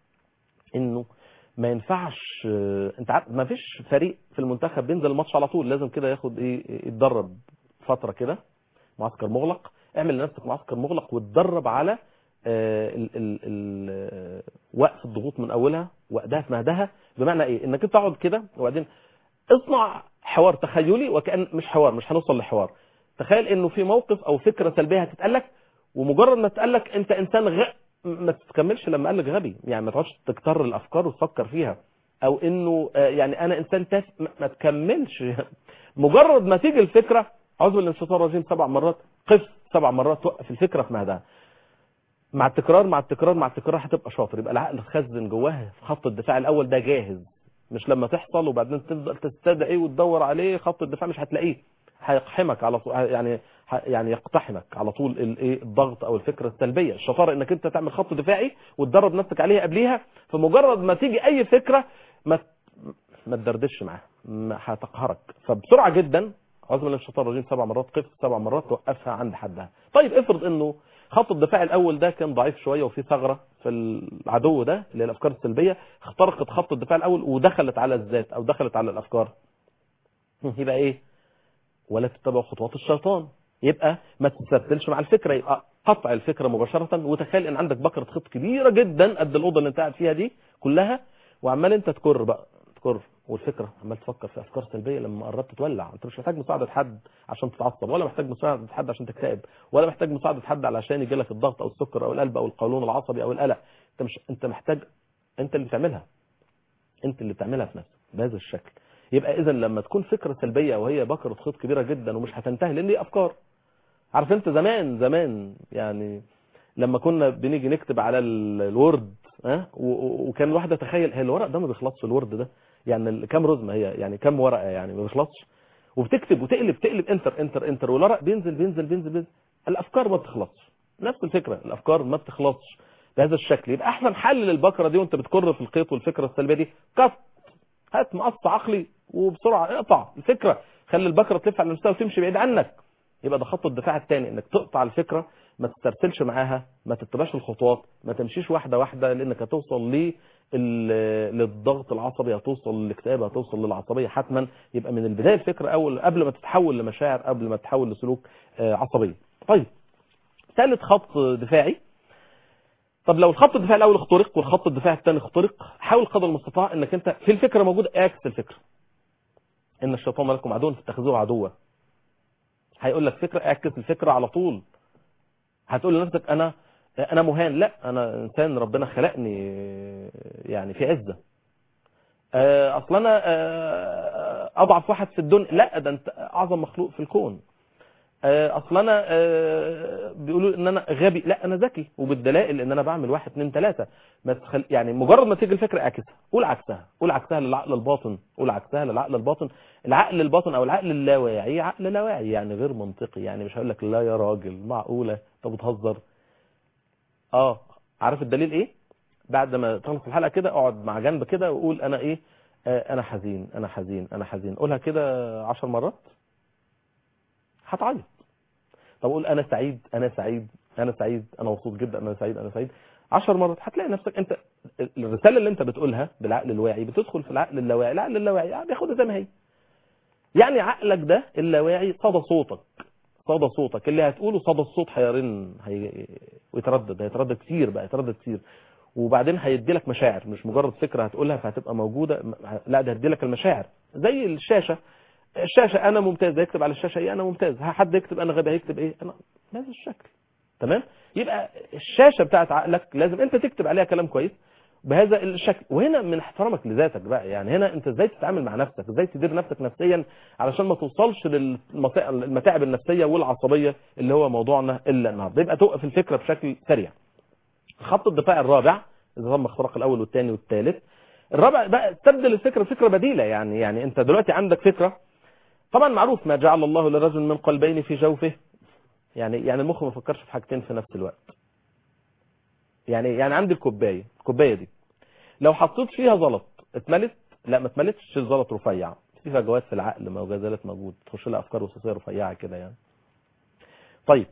انه ما ينفعش آه، انت عارف ما فيش فريق في المنتخب بينزل الماتش على طول لازم كده ياخد ايه يتدرب فتره كده معسكر مغلق اعمل لنفسك معسكر مغلق وتدرب على آه، ال ال ال آه، وقف الضغوط من اولها وقتها في مهدها بمعنى ايه انك انت تقعد كده وبعدين اصنع حوار تخيلي وكان مش حوار مش هنوصل لحوار تخيل انه في موقف او فكره سلبيه هتتقال ومجرد ما تقال لك انت انسان غ... ما تكملش لما قال لك غبي يعني ما تقعدش تكتر الافكار وتفكر فيها او انه آه، يعني انا انسان تاف ما ما تكملش مجرد ما تيجي الفكره اعوذ بالله من الشيطان الرجيم سبع مرات قف سبع مرات توقف الفكره في مهدها مع التكرار مع التكرار مع التكرار هتبقى شاطر يبقى العقل خزن جواه خط الدفاع الاول ده جاهز مش لما تحصل وبعدين تفضل تستدعي وتدور عليه خط الدفاع مش هتلاقيه هيقحمك على طول يعني ه- يعني يقتحمك على طول الايه الضغط او الفكره السلبيه الشطاره انك انت تعمل خط دفاعي وتدرب نفسك عليها قبليها فمجرد ما تيجي اي فكره ما ت- ما تدردش معاها ما هتقهرك فبسرعه جدا اعوذ بالله من الشيطان الرجيم سبع مرات قف سبع مرات توقفها عند حدها طيب افرض انه خط الدفاع الاول ده كان ضعيف شويه وفي ثغره في العدو ده اللي هي الافكار السلبيه اخترقت خط الدفاع الاول ودخلت على الذات او دخلت على الافكار يبقى ايه ولا تتبع خطوات الشيطان يبقى ما تستبدلش مع الفكره يبقى قطع الفكره مباشره وتخيل ان عندك بكره خط كبيره جدا قد الاوضه اللي انت قاعد فيها دي كلها وعمال انت تكر بقى تكر والفكره عمال تفكر في افكار سلبيه لما قربت تولع انت مش محتاج مساعده حد عشان تتعصب ولا محتاج مساعده حد عشان تكتئب ولا محتاج مساعده حد علشان يجي لك الضغط او السكر او القلب او القولون العصبي او القلق انت مش انت محتاج انت اللي بتعملها انت اللي بتعملها في نفسك بهذا الشكل يبقى اذا لما تكون فكره سلبيه وهي بكره خيط كبيره جدا ومش هتنتهي لان دي افكار عارف انت زمان زمان يعني لما كنا بنيجي نكتب على ال- الوورد ها و- و- وكان الواحد يتخيل هي الورق ده ما بيخلصش الوورد ده يعني ال- كام رزمه هي يعني كام ورقه يعني ما بيخلصش وبتكتب وتقلب تقلب انتر انتر انتر والورق بينزل بينزل بينزل بينزل الافكار ما بتخلصش نفس الفكره الافكار ما بتخلصش بهذا الشكل يبقى احسن حل للبكره دي وانت بتكر في الخيط والفكره السلبيه دي كت هات مقص عقلي وبسرعه اقطع الفكره خلي البكره تلف على نفسها وتمشي بعيد عنك يبقى ده خط الدفاع الثاني انك تقطع الفكره ما تسترسلش معاها ما تتبعش الخطوات ما تمشيش واحده واحده لانك هتوصل ل للضغط العصبي هتوصل للاكتئاب هتوصل للعصبيه حتما يبقى من البدايه الفكره اول قبل ما تتحول لمشاعر قبل ما تتحول لسلوك آه، عصبيه طيب ثالث خط دفاعي طب لو الخط الدفاعي الاول اخترق والخط الدفاعي الثاني اخترق حاول قدر المستطاع انك انت في الفكره موجوده اعكس الفكره ان الشيطان لكم عدو فاتخذوه عدوا هيقول لك فكره اعكس الفكره على طول هتقول لنفسك انا انا مهان لا انا انسان ربنا خلقني يعني في عزه آه، اصل انا آه، اضعف واحد في الدنيا لا ده انت اعظم مخلوق في الكون آه، اصل انا آه، بيقولوا ان انا غبي لا انا ذكي وبالدلائل ان انا بعمل واحد اتنين تلاته ما تخل... يعني مجرد ما تيجي الفكره اعكسها قول عكسها قول عكسها للعقل الباطن قول عكسها للعقل الباطن العقل الباطن او العقل اللاواعي عقل لاواعي يعني غير منطقي يعني مش هقول لك لا يا راجل معقوله انت بتهزر اه عارف الدليل ايه بعد ما تخلص الحلقه كده اقعد مع جنب كده وقول انا ايه آه انا حزين انا حزين انا حزين قولها كده عشر مرات هتعيط طب قول انا سعيد انا سعيد انا سعيد انا مبسوط جدا انا سعيد انا سعيد عشر مرات هتلاقي نفسك انت الرساله اللي انت بتقولها بالعقل الواعي بتدخل في العقل اللاواعي العقل اللاواعي بياخدها زي ما هي يعني عقلك ده اللاواعي صدى صوتك صدى صوتك اللي هتقوله صدى الصوت هيرن هي... ويتردد هيتردد كتير بقى يتردد كتير وبعدين هيدي لك مشاعر مش مجرد فكره هتقولها فهتبقى موجوده لا ده هيدي لك المشاعر زي الشاشه الشاشه انا ممتاز هيكتب على الشاشه ايه انا ممتاز حد يكتب انا غبي هيكتب ايه انا بهذا الشكل تمام يبقى الشاشه بتاعت عقلك لازم انت تكتب عليها كلام كويس بهذا الشكل وهنا من احترامك لذاتك بقى يعني هنا انت ازاي تتعامل مع نفسك ازاي تدير نفسك نفسيا علشان ما توصلش للمتاعب النفسيه والعصبيه اللي هو موضوعنا الا النهارده يبقى توقف الفكره بشكل سريع خط الدفاع الرابع اذا تم اختراق الاول والثاني والثالث الرابع بقى تبدل الفكره فكره بديله يعني يعني انت دلوقتي عندك فكره طبعا معروف ما جعل الله لرجل من قلبين في جوفه يعني يعني المخ ما يفكرش في حاجتين في نفس الوقت يعني يعني عندي الكوبايه الكوبايه دي لو حطيت فيها زلط اتملت لا ما اتملتش الزلط رفيع في فجوات في العقل ما زالت موجود تخش لها افكار وسوسيه رفيعه كده يعني طيب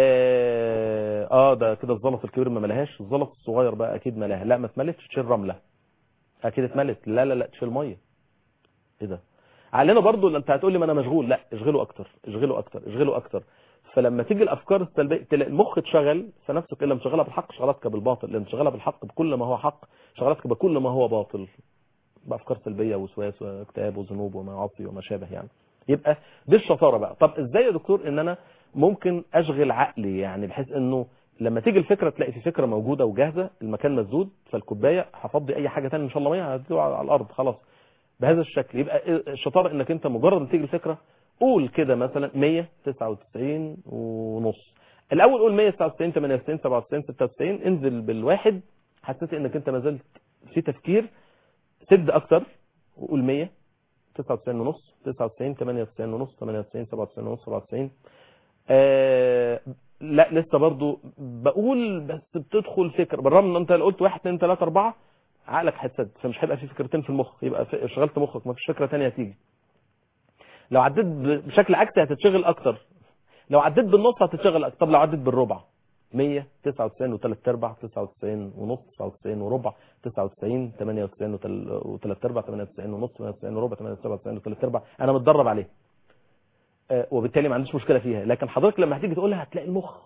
اه, آه ده كده الزلط الكبير ما ملهاش الزلط الصغير بقى اكيد ملاها لا ما اتملتش تشيل رمله اكيد اتملت لا لا لا تشيل ميه ايه ده علينا برضو انت هتقول لي ما انا مشغول لا اشغله اكتر اشغله اكتر اشغله اكتر فلما تيجي الافكار السلبيه تلاقي المخ اتشغل فنفسك الا مشغلها بالحق شغلتك بالباطل لان شغلها بالحق بكل ما هو حق شغلتك بكل ما هو باطل بافكار سلبيه وسواس واكتئاب وذنوب ومعاصي وما شابه يعني يبقى دي الشطاره بقى طب ازاي يا دكتور ان انا ممكن اشغل عقلي يعني بحيث انه لما تيجي الفكره تلاقي في فكره موجوده وجاهزه المكان مسدود فالكوبايه هفضي اي حاجه ثانيه ان شاء الله ميه هتدلق على الارض خلاص بهذا الشكل يبقى الشطاره انك انت مجرد ما تيجي الفكره قول كده مثلا 199 ونص الاول قول 199 98 97 96 انزل بالواحد حسيت انك انت ما زلت في تفكير سد اكتر وقول 100 99 ونص 99 98 ونص 98 97 ونص 97 آه لا لسه برضو بقول بس بتدخل فكره بالرغم ان انت لو قلت 1 2 3 4 عقلك هيتسد فمش هيبقى في فكرتين في المخ يبقى شغلت مخك ما فيش فكره ثانيه هتيجي لو عديت بشكل عكسي هتتشغل اكتر لو عديت بالنص هتتشغل اكتر طب لو عديت بالربع 199 وثلاث ارباع 99 ونص 99 وربع 99 98 وثلاث ارباع 98 ونص 98 وربع 97 وثلاث ارباع انا متدرب عليه أه وبالتالي ما عنديش مشكله فيها لكن حضرتك لما هتيجي تقولها هتلاقي المخ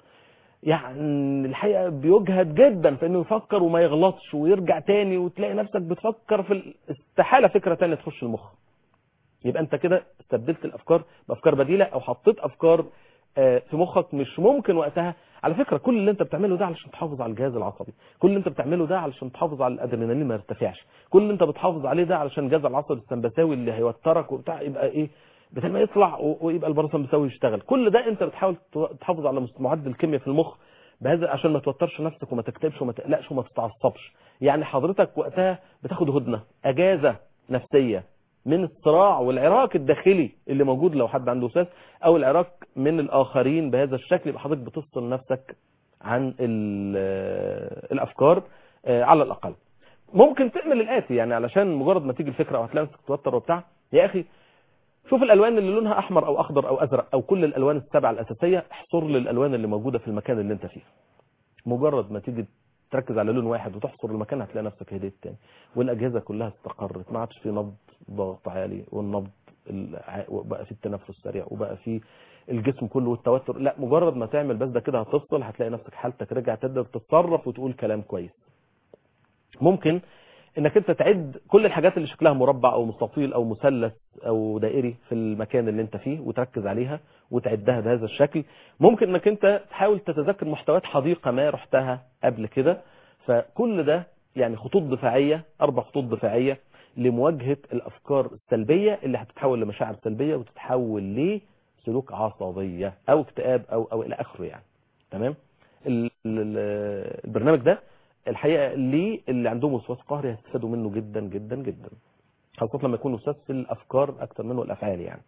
يعني الحقيقه بيجهد جدا في انه يفكر وما يغلطش ويرجع تاني وتلاقي نفسك بتفكر في استحاله فكره ثانيه تخش المخ يبقى انت كده استبدلت الافكار بافكار بديله او حطيت افكار في مخك مش ممكن وقتها على فكره كل اللي انت بتعمله ده علشان تحافظ على الجهاز العصبي كل اللي انت بتعمله ده علشان تحافظ على الادرينالين ما يرتفعش كل اللي انت بتحافظ عليه ده علشان الجهاز العصبي السمبثاوي اللي هيوترك وبتاع يبقى ايه بدل ما يطلع ويبقى الباراسمبثاوي يشتغل كل ده انت بتحاول تحافظ على معدل الكيمياء في المخ بهذا عشان ما توترش نفسك وما تكتبش وما تقلقش وما تتعصبش يعني حضرتك وقتها بتاخد هدنه اجازه نفسيه من الصراع والعراك الداخلي اللي موجود لو حد عنده وسواس او العراك من الاخرين بهذا الشكل يبقى حضرتك بتفصل نفسك عن الافكار على الاقل ممكن تعمل الاتي يعني علشان مجرد ما تيجي الفكره او هتلاقي نفسك تتوتر وبتاع يا اخي شوف الالوان اللي لونها احمر او اخضر او ازرق او كل الالوان السبعه الاساسيه احصر لي الالوان اللي موجوده في المكان اللي انت فيه مجرد ما تيجي تركز على لون واحد وتحصر المكان هتلاقي نفسك هديت تاني والاجهزه كلها استقرت ما عادش في نبض ضغط عالي والنبض بقى في التنفس سريع وبقى في الجسم كله والتوتر لا مجرد ما تعمل بس ده كده هتفصل هتلاقي نفسك حالتك رجع تقدر تتصرف وتقول كلام كويس ممكن انك انت تعد كل الحاجات اللي شكلها مربع او مستطيل او مثلث او دائري في المكان اللي انت فيه وتركز عليها وتعدها بهذا الشكل ممكن انك انت تحاول تتذكر محتويات حديقة ما رحتها قبل كده فكل ده يعني خطوط دفاعية اربع خطوط دفاعية لمواجهة الافكار السلبية اللي هتتحول لمشاعر سلبية وتتحول لسلوك عصبية او اكتئاب او او الى اخره يعني تمام ال- ال- البرنامج ده الحقيقة ليه اللي عندهم وسواس قهري هيستفادوا منه جدا جدا جدا خاصة لما يكون وسواس في الأفكار أكتر منه الأفعال يعني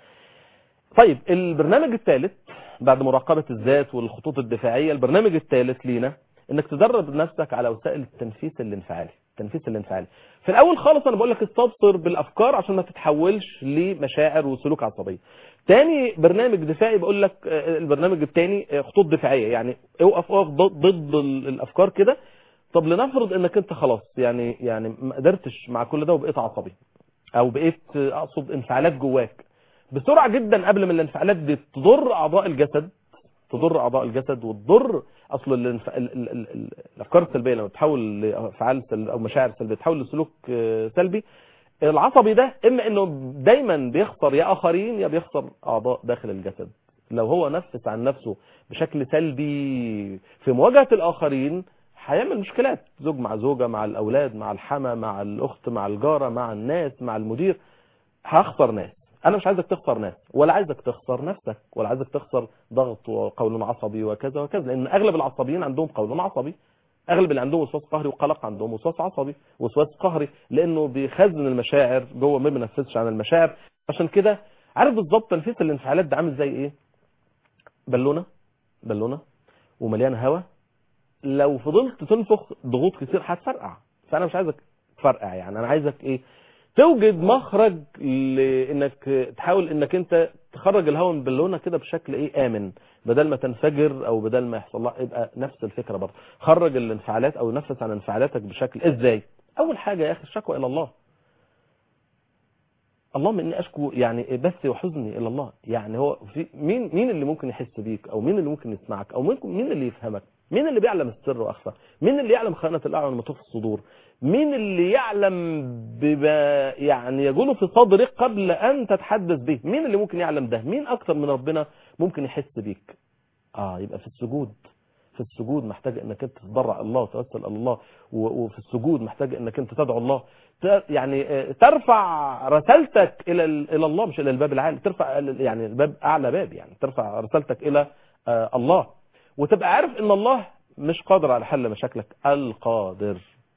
طيب البرنامج الثالث بعد مراقبة الذات والخطوط الدفاعية البرنامج الثالث لينا انك تدرب نفسك على وسائل التنفيس الانفعالي التنفيس الانفعالي في الاول خالص انا بقول لك استبصر بالافكار عشان ما تتحولش لمشاعر وسلوك عصبيه تاني برنامج دفاعي بقول لك آه، البرنامج الثاني خطوط دفاعيه يعني اوقف اوقف ضد ضد ال- الافكار كده طب لنفرض انك انت خلاص يعني يعني ما قدرتش مع كل ده وبقيت عصبي او بقيت آه، اقصد انفعالات جواك بسرعه جدا قبل ما الانفعالات دي تضر اعضاء الجسد تضر اعضاء الجسد وتضر اصل الانف... ال... ال... ال... ال... الافكار السلبيه لما تحول لافعال سل... او مشاعر سلبيه تحول لسلوك آه، سلبي العصبي ده اما انه دايما بيخسر يا اخرين يا بيخسر اعضاء داخل الجسد لو هو نفس عن نفسه بشكل سلبي في مواجهه الاخرين هيعمل مشكلات زوج مع زوجه مع الاولاد مع الحما مع الاخت مع الجاره مع الناس مع المدير هخسر ناس انا مش عايزك تخسر ناس ولا عايزك تخسر نفسك ولا عايزك تخسر ضغط وقول عصبي وكذا وكذا لان اغلب العصبيين عندهم قول عصبي اغلب اللي عندهم وسواس قهري وقلق عندهم وسواس عصبي وسواس قهري لانه بيخزن المشاعر جوه ما بينفذش عن المشاعر عشان كده عارف بالظبط تنفيذ الانفعالات ده عامل زي ايه بالونه بالونه ومليانه هواء لو فضلت تنفخ ضغوط كتير هتفرقع فانا مش عايزك تفرقع يعني انا عايزك ايه توجد مخرج لانك تحاول انك انت تخرج الهواء من البالونه كده بشكل ايه امن بدل ما تنفجر او بدل ما يحصل لها يبقى نفس الفكره برضه خرج الانفعالات او نفس عن انفعالاتك بشكل ازاي اول حاجه يا اخي الشكوى الى الله اللهم اني اشكو يعني بثي وحزني الى الله يعني هو في مين مين اللي ممكن يحس بيك او مين اللي ممكن يسمعك او مين مين اللي يفهمك مين اللي بيعلم السر واخفى مين اللي يعلم خانه الاعين وما تخفي الصدور مين اللي يعلم بما يعني يقول في صدرك قبل ان تتحدث به مين اللي ممكن يعلم ده مين اكتر من ربنا ممكن يحس بيك اه يبقى في السجود في السجود محتاج انك انت تضرع الله وتوسل الى الله و- وفي السجود محتاج انك انت تدعو الله ت- يعني آه، ترفع رسالتك الى ال- الى الله مش الى الباب العالي ترفع ال- يعني الباب اعلى باب يعني ترفع رسالتك الى آه، الله وتبقى عارف ان الله مش قادر على حل مشاكلك القادر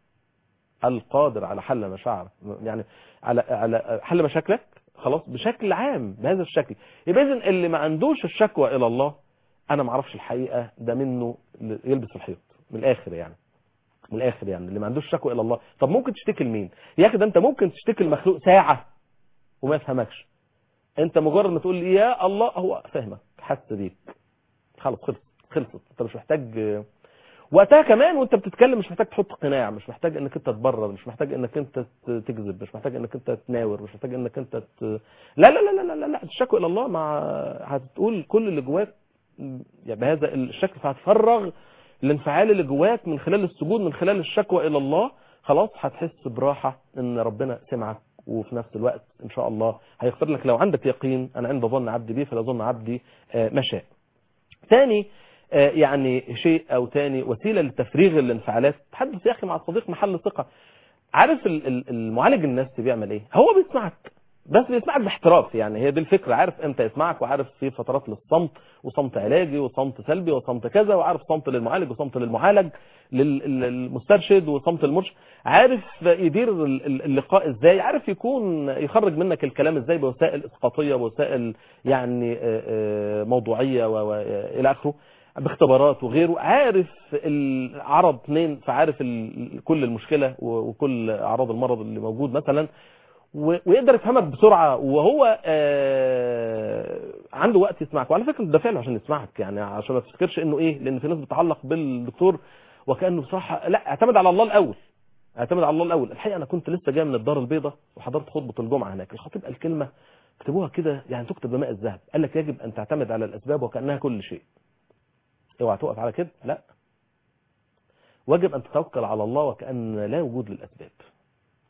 القادر على حل مشاعرك يعني على على حل مشاكلك خلاص بشكل عام بهذا الشكل يبقى اذا اللي ما عندوش الشكوى الى الله انا ما اعرفش الحقيقه ده منه يلبس الحيط من الاخر يعني من الاخر يعني اللي ما عندوش شكوى الى الله طب ممكن تشتكي لمين يا اخي ده انت ممكن تشتكي المخلوق ساعه وما يفهمكش انت مجرد ما تقول لي يا الله هو فاهمك حس بيك خلاص خلصت خلصت انت مش محتاج وقتها كمان وانت بتتكلم مش محتاج تحط قناع مش محتاج انك انت تبرر مش محتاج انك انت ت- تكذب مش محتاج انك انت تناور مش محتاج انك انت ت... لا لا لا لا لا لا الشكوى الى الله مع هتقول كل اللي جواك يعني بهذا الشكل فهتفرغ الانفعال اللي جواك من خلال السجود من خلال الشكوى الى الله خلاص هتحس براحه ان ربنا سمعك وفي نفس الوقت ان شاء الله هيغفر لك لو عندك يقين انا عند ظن عبدي بي فلا ظن عبدي آه، ما شاء تاني آه، يعني شيء او تاني وسيله لتفريغ الانفعالات تحدث يا اخي مع الصديق محل ثقه عارف ال- ال- المعالج النفسي بيعمل ايه هو بيسمعك بس بيسمعك باحتراف يعني هي دي الفكره عارف امتى يسمعك وعارف في فترات للصمت وصمت علاجي وصمت سلبي وصمت كذا وعارف صمت للمعالج وصمت للمعالج لل- للمسترشد وصمت المرشد عارف يدير ال- ال- اللقاء ازاي عارف يكون يخرج منك الكلام ازاي بوسائل اسقاطيه بوسائل يعني آه، آه، موضوعيه والى اخره باختبارات وغيره عارف العرض اثنين فعارف ال- كل المشكله و- وكل اعراض المرض اللي موجود مثلا و- ويقدر يفهمك بسرعه وهو آه، عنده وقت يسمعك وعلى فكره ده فعلا عشان يسمعك يعني عشان ما تفتكرش انه ايه لان في ناس بتعلق بالدكتور وكانه بصراحه لا اعتمد على الله الاول اعتمد على الله الاول الحقيقه انا كنت لسه جاي من الدار البيضاء وحضرت خطبه الجمعه هناك الخطيب قال كلمه اكتبوها كده يعني تكتب بماء الذهب قال لك يجب ان تعتمد على الاسباب وكانها كل شيء اوعى تقف على كده لا واجب ان تتوكل على الله وكان لا وجود للاسباب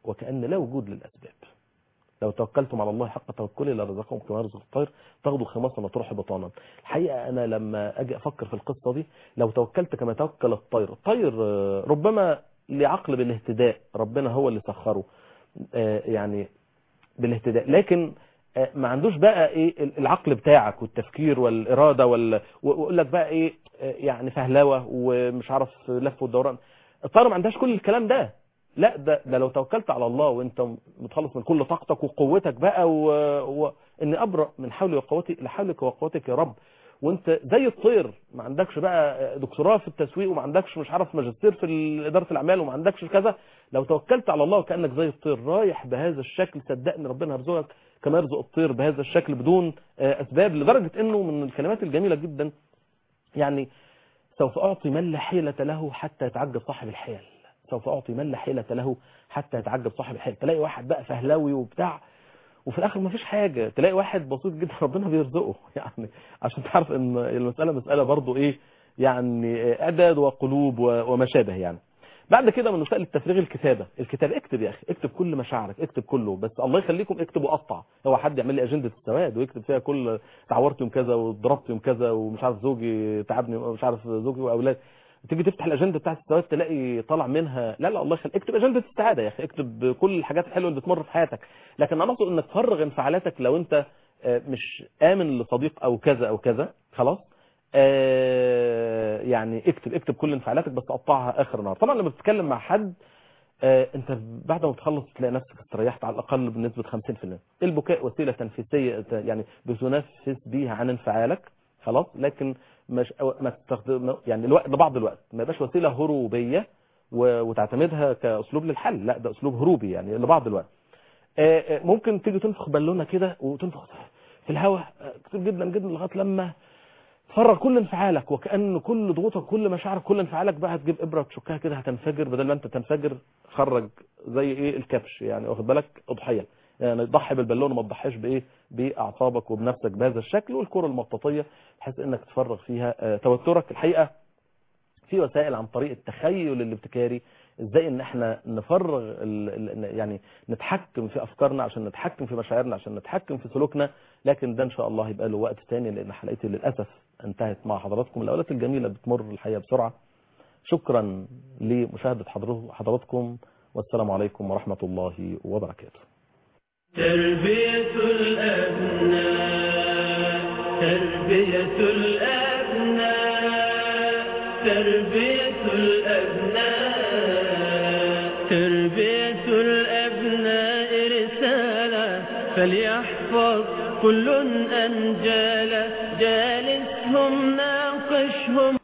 وكأن لا وجود للأسباب لو توكلتم على الله حق توكله لرزقكم كما يرزق الطير تغدو خماصا وتروح بطانا الحقيقة أنا لما أجي أفكر في القصة دي لو توكلت كما توكل الطير الطير آه، ربما لعقل بالاهتداء ربنا هو اللي سخره آه، يعني بالاهتداء لكن آه، ما عندوش بقى ايه العقل بتاعك والتفكير والاراده وال... ويقول لك بقى ايه آه، يعني فهلوه ومش عارف لف ودوران الطياره ما عندهاش كل الكلام ده لا ده, ده لو توكلت على الله وانت متخلص من كل طاقتك وقوتك بقى و... و... ان ابرأ من حولي وقوتي لحولك وقوتك يا رب وانت زي الطير ما عندكش بقى دكتوراه في التسويق وما عندكش مش عارف ماجستير في اداره الاعمال وما عندكش كذا لو توكلت على الله كانك زي الطير رايح بهذا الشكل صدقني ربنا يرزقك كما يرزق الطير بهذا الشكل بدون آه، اسباب لدرجه انه من الكلمات الجميله جدا يعني سوف اعطي من لا حيله له حتى يتعجب صاحب الحيل سوف اعطي من لا حيله له حتى يتعجب صاحب الحيل تلاقي واحد بقى فهلاوي وبتاع وفي الاخر ما فيش حاجه تلاقي واحد بسيط جدا ربنا بيرزقه يعني عشان تعرف ان المساله مساله برضو ايه يعني اعداد وقلوب و- وما شابه يعني بعد كده من وسائل التفريغ الكتابه الكتابه اكتب يا اخي اكتب كل مشاعرك اكتب كله بس الله يخليكم اكتب وقطع هو حد يعمل لي اجنده السواد ويكتب فيها كل تعورت يوم كذا وضربت يوم كذا ومش عارف زوجي تعبني ومش عارف زوجي واولاد تيجي تفتح الاجنده بتاعت السواد تلاقي طالع منها لا لا الله يخليك اكتب اجنده السعاده يا اخي اكتب كل الحاجات الحلوه اللي بتمر في حياتك لكن انا اقصد انك تفرغ انفعالاتك لو انت آه، مش امن لصديق او كذا او كذا خلاص آه، يعني اكتب اكتب كل انفعالاتك بس قطعها اخر النهار طبعا لما بتتكلم مع حد آه، انت بعد ما تخلص تلاقي نفسك استريحت على الاقل بنسبه 50% البكاء وسيله تنفيسيه يعني بتنفس بيها عن انفعالك خلاص لكن مش أو- ما تستخدم يعني الوقت لبعض الوقت ما يبقاش وسيله هروبيه و- وتعتمدها كاسلوب للحل لا ده اسلوب هروبي يعني لبعض الوقت آه، آه، ممكن تيجي تنفخ بالونه كده وتنفخ في الهواء آه، كتير جدا جدا لغايه لما تفرغ كل انفعالك وكأن كل ضغوطك كل مشاعرك كل انفعالك بقى هتجيب ابره تشكها كده هتنفجر بدل ما انت تنفجر خرج زي ايه الكبش يعني واخد بالك اضحيه يعني ضحي بالبالونه ما تضحيش بايه باعصابك وبنفسك بهذا الشكل والكره المطاطيه بحيث انك تفرغ فيها آه، توترك الحقيقه في وسائل عن طريق التخيل الابتكاري ازاي ان احنا نفرغ ال ال يعني نتحكم في افكارنا عشان نتحكم في مشاعرنا عشان نتحكم في سلوكنا لكن ده ان شاء الله هيبقى له وقت تاني لان حلقتي للاسف انتهت مع حضراتكم الاولاد الجميله بتمر الحقيقه بسرعه شكرا لمشاهده حضر- حضراتكم والسلام عليكم ورحمه الله وبركاته تربية الأبناء تربية الأبناء تربية الأبناء تربية الأبناء رسالة فليحفظ كل أنجال جالسهم ناقشهم